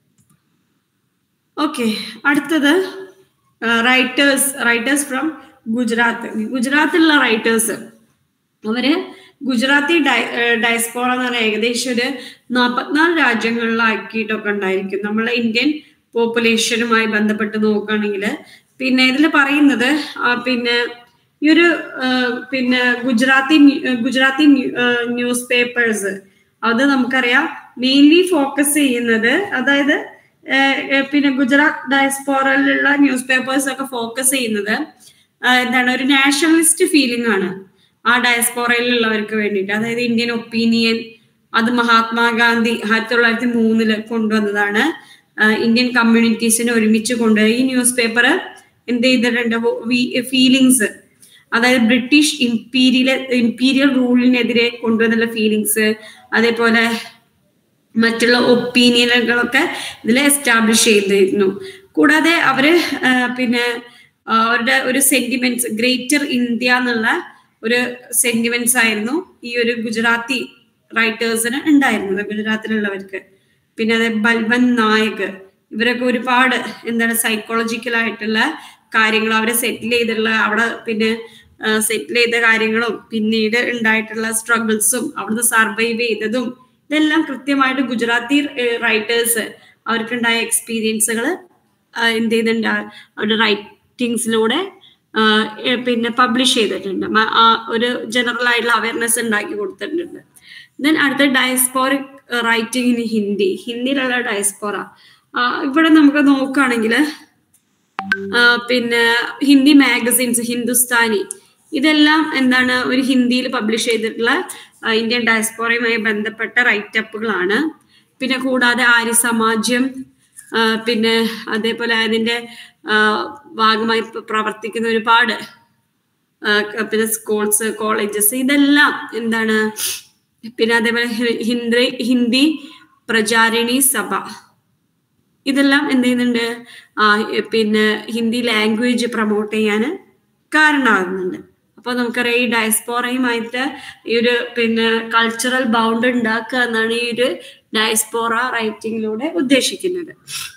A: ഓക്കെ അടുത്തത് റൈറ്റേഴ്സ് റൈറ്റേഴ്സ് ഫ്രം ഗുജറാത്ത് ഗുജറാത്തിലുള്ള റൈറ്റേഴ്സ് അവര് ഗുജറാത്തി ഡയ ഡയസ്പോറ എന്ന് പറഞ്ഞാൽ ഏകദേശം ഒരു നാൽപ്പത്തിനാല് രാജ്യങ്ങളിലാക്കിയിട്ടൊക്കെ ഉണ്ടായിരിക്കും നമ്മളെ ഇന്ത്യൻ പോപ്പുലേഷനുമായി ബന്ധപ്പെട്ട് നോക്കുകയാണെങ്കിൽ പിന്നെ ഇതിൽ പറയുന്നത് ആ, പിന്നെ ഈ ഒരു ആ, പിന്നെ Gujarati new- Gujarati news papers അത് നമുക്കറിയാം മെയിൻലി ഫോക്കസ് ചെയ്യുന്നത് അതായത് ഏഹ്, ഏഹ്, പിന്നെ ഗുജറാത്ത് ഡയസ്പോറയിലുള്ള ന്യൂസ് പേപ്പേഴ്സ് ഒക്കെ ഫോക്കസ് ചെയ്യുന്നത് ആ, എന്താണ് ഒരു നാഷണലിസ്റ്റ് ഫീലിംഗ് ആണ് ആ ഡയസ്പോറയിലുള്ളവർക്ക് വേണ്ടിയിട്ട് അതായത് ഇന്ത്യൻ ഒപ്പീനിയൻ അത് മഹാത്മാഗാന്ധി ആയിരത്തി തൊള്ളായിരത്തി മൂന്നില് കൊണ്ടുവന്നതാണ് ആ, ഇന്ത്യൻ കമ്മ്യൂണിറ്റീസിനെ ഒരുമിച്ച് കൊണ്ടുപോയി ഈ ന്യൂസ് പേപ്പർ എന്ത് ചെയ്തിട്ടുണ്ട് ഫീലിങ്സ് അതായത് ബ്രിട്ടീഷ് ഇമ്പീരിയൽ ഇമ്പീരിയൽ റൂളിനെതിരെ കൊണ്ടുവന്നുള്ള ഫീലിങ്സ് അതേപോലെ മറ്റുള്ള ഒപ്പീനിയനുകളൊക്കെ ഇതിൽ എസ്റ്റാബ്ലിഷ് ചെയ്തിരുന്നു കൂടാതെ അവര് ആ, പിന്നെ ആ, അവരുടെ ഒരു സെന്റിമെന്റ്സ് ഗ്രേറ്റർ ഇന്ത്യ എന്നുള്ള ഒരു സെന്റിമെന്റ്സ് ആയിരുന്നു ഈ ഒരു ഗുജറാത്തി റൈറ്റേഴ്സിന് ഉണ്ടായിരുന്നത് ഗുജറാത്തിലുള്ളവർക്ക് പിന്നെ അതെ ബൽവൻ നായക് ഇവരൊക്കെ ഒരുപാട് എന്താണ് സൈക്കോളജിക്കൽ ആയിട്ടുള്ള കാര്യങ്ങൾ അവരെ സെറ്റിൽ ചെയ്തിട്ടുള്ള അവിടെ പിന്നെ സെറ്റിൽ ചെയ്ത കാര്യങ്ങളും പിന്നീട് ഉണ്ടായിട്ടുള്ള സ്ട്രഗിൾസും അവിടുന്ന് സർവൈവ് ചെയ്തതും ഇതെല്ലാം കൃത്യമായിട്ട് ഗുജറാത്തി റൈറ്റേഴ്സ് അവർക്കുണ്ടായ എക്സ്പീരിയൻസുകൾ എന്ത് ചെയ്യുന്നുണ്ട് അവരുടെ റൈറ്റിങ്സിലൂടെ പിന്നെ പബ്ലിഷ് ചെയ്തിട്ടുണ്ട് മ- ആ ഒരു ജനറൽ ആയിട്ടുള്ള അവയർനെസ് ഉണ്ടാക്കി കൊടുത്തിട്ടുണ്ട് ദെൻ അടുത്ത ഡയസ്പോറിക് റൈറ്റിംഗ് ഇൻ ഹിന്ദി ഹിന്ദിയിലുള്ള ഡയസ്പോറ ഇവിടെ നമുക്ക് നോക്കുകയാണെങ്കിൽ പിന്നെ ഹിന്ദി മാഗസിൻസ് ഹിന്ദുസ്ഥാനി ഇതെല്ലാം എന്താണ് ഒരു ഹിന്ദിയിൽ പബ്ലിഷ് ചെയ്തിട്ടുള്ള ആ, ഇന്ത്യൻ ഡയസ്പോറയുമായി ബന്ധപ്പെട്ട റൈറ്റപ്പുകളാണ് പിന്നെ കൂടാതെ ആര്യ സമാജം ആ, പിന്നെ അതേപോലെ അതിന്റെ ആ, ഭാഗമായി പ്ര- പ്രവർത്തിക്കുന്ന ഒരുപാട് ആ, ക- പിന്നെ സ്കൂൾസ് കോളേജസ് ഇതെല്ലാം എന്താണ് പിന്നെ അതേപോലെ ഹി- ഹിന്ദി ഹിന്ദി പ്രചാരിണി സഭ ഇതെല്ലാം എന്ത് ചെയ്യുന്നുണ്ട് ആ എ, പിന്നെ ഹിന്ദി ലാംഗ്വേജ് പ്രൊമോട്ട് ചെയ്യാൻ കാരണമാകുന്നുണ്ട് അപ്പൊ നമുക്കറിയാം ഈ ഡയസ്പോറയുമായിട്ട് ഈ ഒരു പിന്നെ കൾച്ചറൽ ബൗണ്ട് ഉണ്ടാക്കുക എന്നാണ് ഈ ഒരു ഡയസ്പോറ റൈറ്റിംഗിലൂടെ ഉദ്ദേശിക്കുന്നത്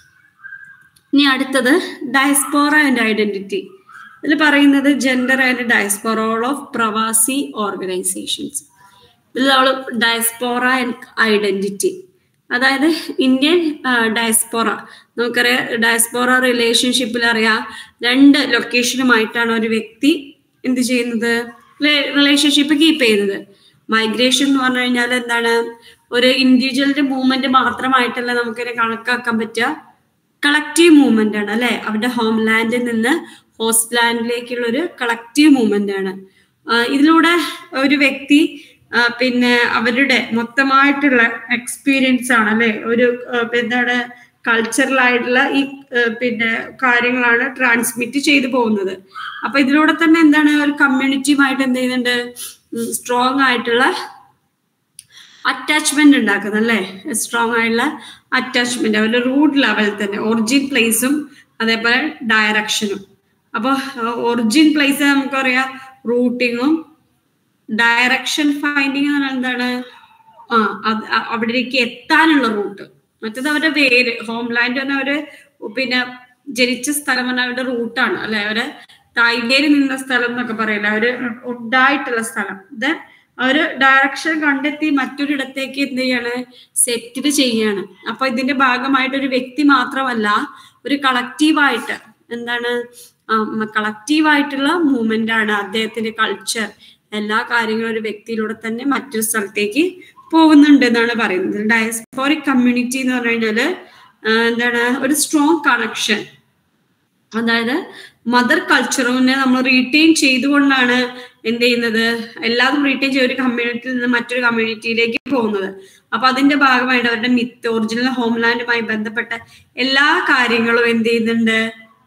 A: ഇനി അടുത്തത് ഡയസ്പോറ ആൻഡ് ഐഡന്റിറ്റി ഇതിൽ പറയുന്നത് ജെൻഡർ ആൻഡ് ഡയസ്പോറ ഓഫ് പ്രവാസി ഓർഗനൈസേഷൻസ് ഇതിൽ നമ്മൾ ഡയസ്പോറ ആൻഡ് ഐഡന്റിറ്റി അതായത് ഇന്ത്യൻ ഡയസ്പോറ നമുക്കറിയാം ഡയസ്പോറ റിലേഷൻഷിപ്പിൽ അറിയാം രണ്ട് ലൊക്കേഷനുമായിട്ടാണ് ഒരു വ്യക്തി എന്ത് ചെയ്യുന്നത് റിലേഷൻഷിപ്പ് കീപ്പ് ചെയ്യുന്നത് മൈഗ്രേഷൻ എന്ന് പറഞ്ഞു കഴിഞ്ഞാൽ എന്താണ് ഒരു ഇൻഡിവിജ്വലിന്റെ മൂവ്മെന്റ് മാത്രമായിട്ടല്ല നമുക്കിനെ കണക്കാക്കാൻ പറ്റുക കളക്റ്റീവ് മൂവ്മെന്റ് ആണ് അല്ലെ അവരുടെ ഹോം ലാൻഡിൽ നിന്ന് ഹോസ്റ്റ് ലാൻഡിലേക്കുള്ള ഒരു കളക്റ്റീവ് മൂവ്മെന്റ് ആണ് ആ, ഇതിലൂടെ ഒരു വ്യക്തി ആ, പിന്നെ അവരുടെ മൊത്തമായിട്ടുള്ള എക്സ്പീരിയൻസ് ആണ് അല്ലെ ഒരു ആ, എന്താണ് കൾച്ചറൽ ആയിട്ടുള്ള ഈ ആ, പിന്നെ കാര്യങ്ങളാണ് ട്രാൻസ്മിറ്റ് ചെയ്തു പോകുന്നത് അപ്പൊ ഇതിലൂടെ തന്നെ എന്താണ് ഒരു കമ്മ്യൂണിറ്റിയുമായിട്ട് എന്ത് ചെയ്യുന്നുണ്ട് സ്ട്രോങ് ആയിട്ടുള്ള അറ്റാച്ച്മെന്റ് ഉണ്ടാക്കുന്നത് അല്ലേ സ്ട്രോങ് ആയിട്ടുള്ള അറ്റാച്ച്മെന്റ് അവരുടെ റൂട്ട് ലെവൽ തന്നെ ഒറിജിൻ പ്ലേസും അതേപോലെ ഡയറക്ഷനും അപ്പോൾ ഒറിജിൻ പ്ലേസ് നമുക്കറിയാം റൂട്ടിങ്ങും ഡയറക്ഷൻ ഫൈൻഡിങ് എന്ന് പറഞ്ഞാൽ എന്താണ് ആ അത് അ- അവിടേക്ക് എത്താനുള്ള റൂട്ട് മറ്റേത് അവരുടെ വേര് ഹോംലാൻഡ് പറഞ്ഞ അവര് പിന്നെ ജനിച്ച സ്ഥലം പറഞ്ഞാൽ അവരുടെ റൂട്ടാണ് അല്ലെ അവര് തായ്വേര് നിന്ന സ്ഥലം എന്നൊക്കെ പറയില്ല അവര് ഉണ്ടായിട്ടുള്ള സ്ഥലം ഇത് അവര് ഡയറക്ഷൻ കണ്ടെത്തി മറ്റൊരിടത്തേക്ക് എന്ത് ചെയ്യാണ് സെറ്റിൽ ചെയ്യാണ് അപ്പൊ ഇതിന്റെ ഭാഗമായിട്ട് ഒരു വ്യക്തി മാത്രമല്ല ഒരു കളക്റ്റീവായിട്ട് എന്താണ് കളക്റ്റീവായിട്ടുള്ള മൂവ്മെന്റ് ആണ് അദ്ദേഹത്തിന്റെ കൾച്ചർ എല്ലാ കാര്യങ്ങളും ഒരു വ്യക്തിയിലൂടെ തന്നെ മറ്റൊരു സ്ഥലത്തേക്ക് പോകുന്നുണ്ട് എന്നാണ് പറയുന്നത് ഡയസ്പോറിക് കമ്മ്യൂണിറ്റി എന്ന് പറഞ്ഞു കഴിഞ്ഞാല് ആ, എന്താണ് ഒരു സ്ട്രോങ് കണക്ഷൻ അതായത് മദർ കൾച്ചറിനെ നമ്മൾ റീറ്റെയിൻ ചെയ്തുകൊണ്ടാണ് എന്ത് ചെയ്യുന്നത് എല്ലാതും റീറ്റെയിൻ ചെയ്ത ഒരു കമ്മ്യൂണിറ്റിയിൽ നിന്ന് മറ്റൊരു കമ്മ്യൂണിറ്റിയിലേക്ക് പോകുന്നത് അപ്പൊ അതിന്റെ ഭാഗമായിട്ട് അവരുടെ മിത്ത് ഒറിജിനൽ ഹോംലാൻഡുമായി ബന്ധപ്പെട്ട എല്ലാ കാര്യങ്ങളും എന്ത് ചെയ്യുന്നുണ്ട്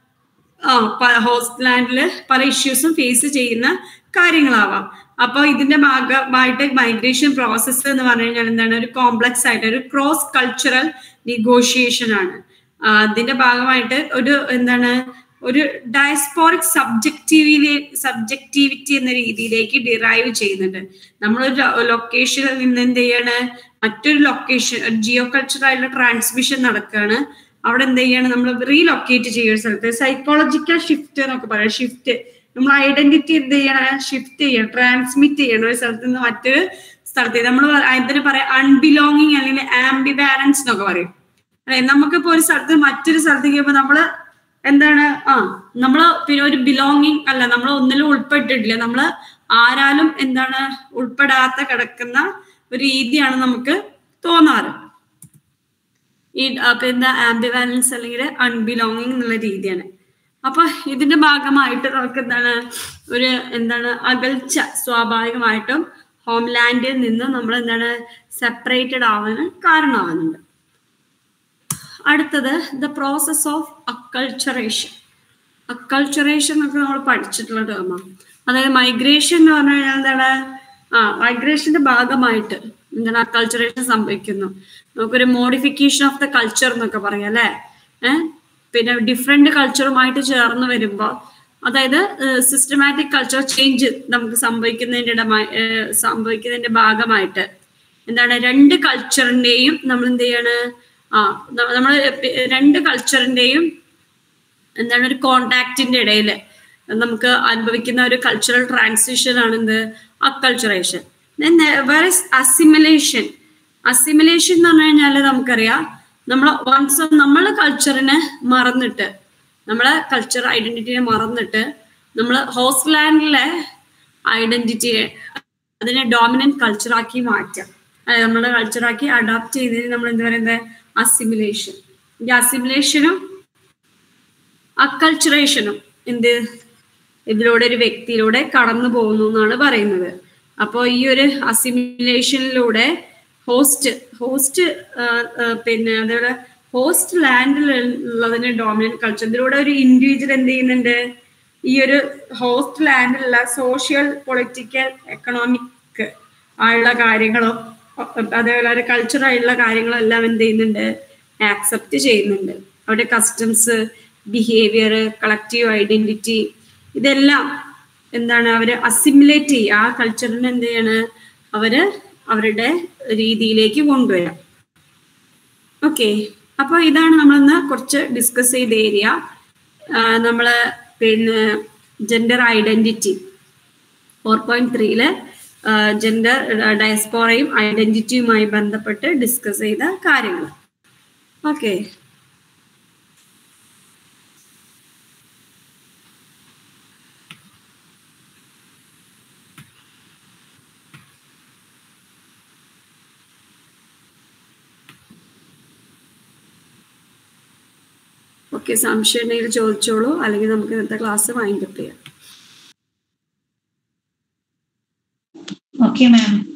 A: ആ ഹോസ്റ്റ്ലാൻഡില് പല ഇഷ്യൂസും ഫേസ് ചെയ്യുന്ന കാര്യങ്ങളാവാം അപ്പൊ ഇതിന്റെ ഭാഗമായിട്ട് മൈഗ്രേഷൻ പ്രോസസ്സ് എന്ന് പറഞ്ഞു കഴിഞ്ഞാൽ എന്താണ് ഒരു കോംപ്ലക്സ് ആയിട്ട് ഒരു ക്രോസ് കൾച്ചറൽ നെഗോഷിയേഷൻ ആണ് ആ, അതിന്റെ ഭാഗമായിട്ട് ഒരു എന്താണ് ഒരു ഡയസ്പോറിക് സബ്ജക്റ്റീവിലെ സബ്ജക്റ്റിവിറ്റി എന്ന രീതിയിലേക്ക് ഡിറൈവ് ചെയ്യുന്നുണ്ട് നമ്മളൊരു ലൊക്കേഷനിൽ നിന്ന് എന്ത് ചെയ്യാണ് മറ്റൊരു ലൊക്കേഷൻ ജിയോ കൾച്ചർ ആയിട്ടുള്ള ട്രാൻസ്മിഷൻ നടക്കുകയാണ് അവിടെ എന്ത് ചെയ്യാണ് നമ്മൾ റീലൊക്കേറ്റ് ചെയ്യുന്ന സ്ഥലത്ത് സൈക്കോളജിക്കൽ ഷിഫ്റ്റ് എന്നൊക്കെ പറയാം ഷിഫ്റ്റ് നമ്മൾ ഐഡന്റിറ്റി എന്ത് ചെയ്യണം ഷിഫ്റ്റ് ചെയ്യണം ട്രാൻസ്മിറ്റ് ചെയ്യണം ഒരു സ്ഥലത്ത് നിന്ന് മറ്റൊരു സ്ഥലത്തേക്ക് നമ്മൾ ഇതിന് പറയാം അൺബിലോങ്ങിങ് അല്ലെങ്കിൽ ആംബിവാലൻസ് എന്നൊക്കെ പറയും അല്ലെ നമുക്കിപ്പോ ഒരു സ്ഥലത്ത് മറ്റൊരു സ്ഥലത്തേക്ക് പോകുമ്പോൾ നമ്മള് എന്താണ് ആ നമ്മള് പിന്നെ ഒരു ബിലോങ്ങിങ് അല്ല നമ്മൾ ഒന്നിലും ഉൾപ്പെട്ടിട്ടില്ല നമ്മള് ആരാലും എന്താണ് ഉൾപ്പെടാത്ത കിടക്കുന്ന ഒരു രീതിയാണ് നമുക്ക് തോന്നാറ് ഈ ആ, പിന്നെ ആംബിവാലൻസ് അല്ലെങ്കിൽ അൺബിലോങ്ങിങ് എന്നുള്ള രീതിയാണ് അപ്പൊ ഇതിന്റെ ഭാഗമായിട്ട് നമുക്ക് എന്താണ് ഒരു എന്താണ് അകൽച്ച സ്വാഭാവികമായിട്ടും ഹോംലാൻഡിൽ നിന്ന് നമ്മൾ എന്താണ് സെപ്പറേറ്റഡ് ആവാൻ കാരണമാകുന്നുണ്ട് അടുത്തത് the process of acculturation acculturation എന്നൊക്കെ നമ്മൾ പഠിച്ചിട്ടുള്ള ടേമാണ് അതായത് മൈഗ്രേഷൻ എന്ന് പറഞ്ഞു കഴിഞ്ഞാൽ എന്താണ് ആ മൈഗ്രേഷന്റെ ഭാഗമായിട്ട് എന്താണ് അക്കൾച്ചറേഷൻ സംഭവിക്കുന്നു നമുക്കൊരു മോഡിഫിക്കേഷൻ ഓഫ് ദ കൾച്ചർ എന്നൊക്കെ പറയാം അല്ലെ ഏഹ് പിന്നെ ഡിഫറെന്റ് കൾച്ചറുമായിട്ട് ചേർന്ന് വരുമ്പോൾ അതായത് സിസ്റ്റമാറ്റിക് കൾച്ചർ ചേഞ്ച് നമുക്ക് സംഭവിക്കുന്നതിന്റെ ഇടമായി ഏഹ് സംഭവിക്കുന്നതിന്റെ ഭാഗമായിട്ട് എന്താണ് രണ്ട് കൾച്ചറിന്റെയും നമ്മൾ എന്ത് ചെയ്യാണ് ആ നമ്മൾ രണ്ട് കൾച്ചറിന്റെയും എന്താണ് ഒരു കോണ്ടാക്റ്റിന്റെ ഇടയിൽ നമുക്ക് അനുഭവിക്കുന്ന ഒരു കൾച്ചറൽ ട്രാൻസിഷൻ ആണ് എന്ത് അക്കൾച്ചറേഷൻ വേറെ അസിമിലേഷൻ അസിമിലേഷൻ എന്ന് പറഞ്ഞു കഴിഞ്ഞാൽ നമുക്കറിയാം നമ്മൾ വൺസ് നമ്മളെ കൾച്ചറിനെ മറന്നിട്ട് നമ്മളെ കൾച്ചർ ഐഡന്റിറ്റിനെ മറന്നിട്ട് നമ്മൾ ഹോസ്റ്റ്ലാൻഡിലെ ഐഡന്റിറ്റിയെ അതിനെ ഡോമിനന്റ് കൾച്ചറാക്കി മാറ്റാം അതായത് നമ്മുടെ കൾച്ചറാക്കി അഡാപ്റ്റ് ചെയ്തതിന് നമ്മൾ എന്താ പറയുന്നത് അസിമിലേഷൻ ഈ അസിമിലേഷനും അക്കൾച്ചറേഷനും എന്ത് ഇതിലൂടെ ഒരു വ്യക്തിയിലൂടെ കടന്നു പോകുന്നു എന്നാണ് പറയുന്നത് അപ്പോൾ ഈ ഒരു അസിമിലേഷനിലൂടെ ഹോസ്റ്റ് ഹോസ്റ്റ് പിന്നെ അതേപോലെ ഹോസ്റ്റ് ലാൻഡിൽ ഉള്ളതിന് ഡോമിനന്റ് കൾച്ചർ ഇതിലൂടെ ഒരു ഇൻഡിവിജ്വൽ എന്ത് ചെയ്യുന്നുണ്ട് ഈ ഒരു ഹോസ്റ്റ് ലാൻഡിലുള്ള സോഷ്യൽ പൊളിറ്റിക്കൽ എക്കണോമിക് ആയുള്ള കാര്യങ്ങളും അതേപോലെ ഒരു കൾച്ചർ ആയിട്ടുള്ള കാര്യങ്ങളെല്ലാം എന്ത് ചെയ്യുന്നുണ്ട് ആക്സെപ്റ്റ് ചെയ്യുന്നുണ്ട് അവരുടെ കസ്റ്റംസ് ബിഹേവിയർ കളക്റ്റീവ് ഐഡന്റിറ്റി ഇതെല്ലാം എന്താണ് അവര് അസിമുലേറ്റ് ചെയ്യുക ആ കൾച്ചറിനെ എന്ത് ചെയ്യാണ് അവര് അവരുടെ രീതിയിലേക്ക് കൊണ്ടുവരാം ഓക്കെ അപ്പൊ ഇതാണ് നമ്മളിന്ന് കുറച്ച് ഡിസ്കസ് ചെയ്ത ഏരിയ നമ്മള് പിന്നെ ജെൻഡർ ഐഡന്റിറ്റി ഫോർ പോയിന്റ് ത്രീയില് ജെൻഡർ ഡയസ്പോറയും ഐഡന്റിറ്റിയുമായി ബന്ധപ്പെട്ട് ഡിസ്കസ് ചെയ്ത കാര്യങ്ങൾ ഓക്കെ ഓക്കെ സംശയം ഉണ്ടെങ്കിൽ ചോദിച്ചോളൂ അല്ലെങ്കിൽ നമുക്ക് ഇന്നത്തെ ക്ലാസ് വൈൻഡപ്പ് ചെയ്യാം
B: ഓക്കെ മാം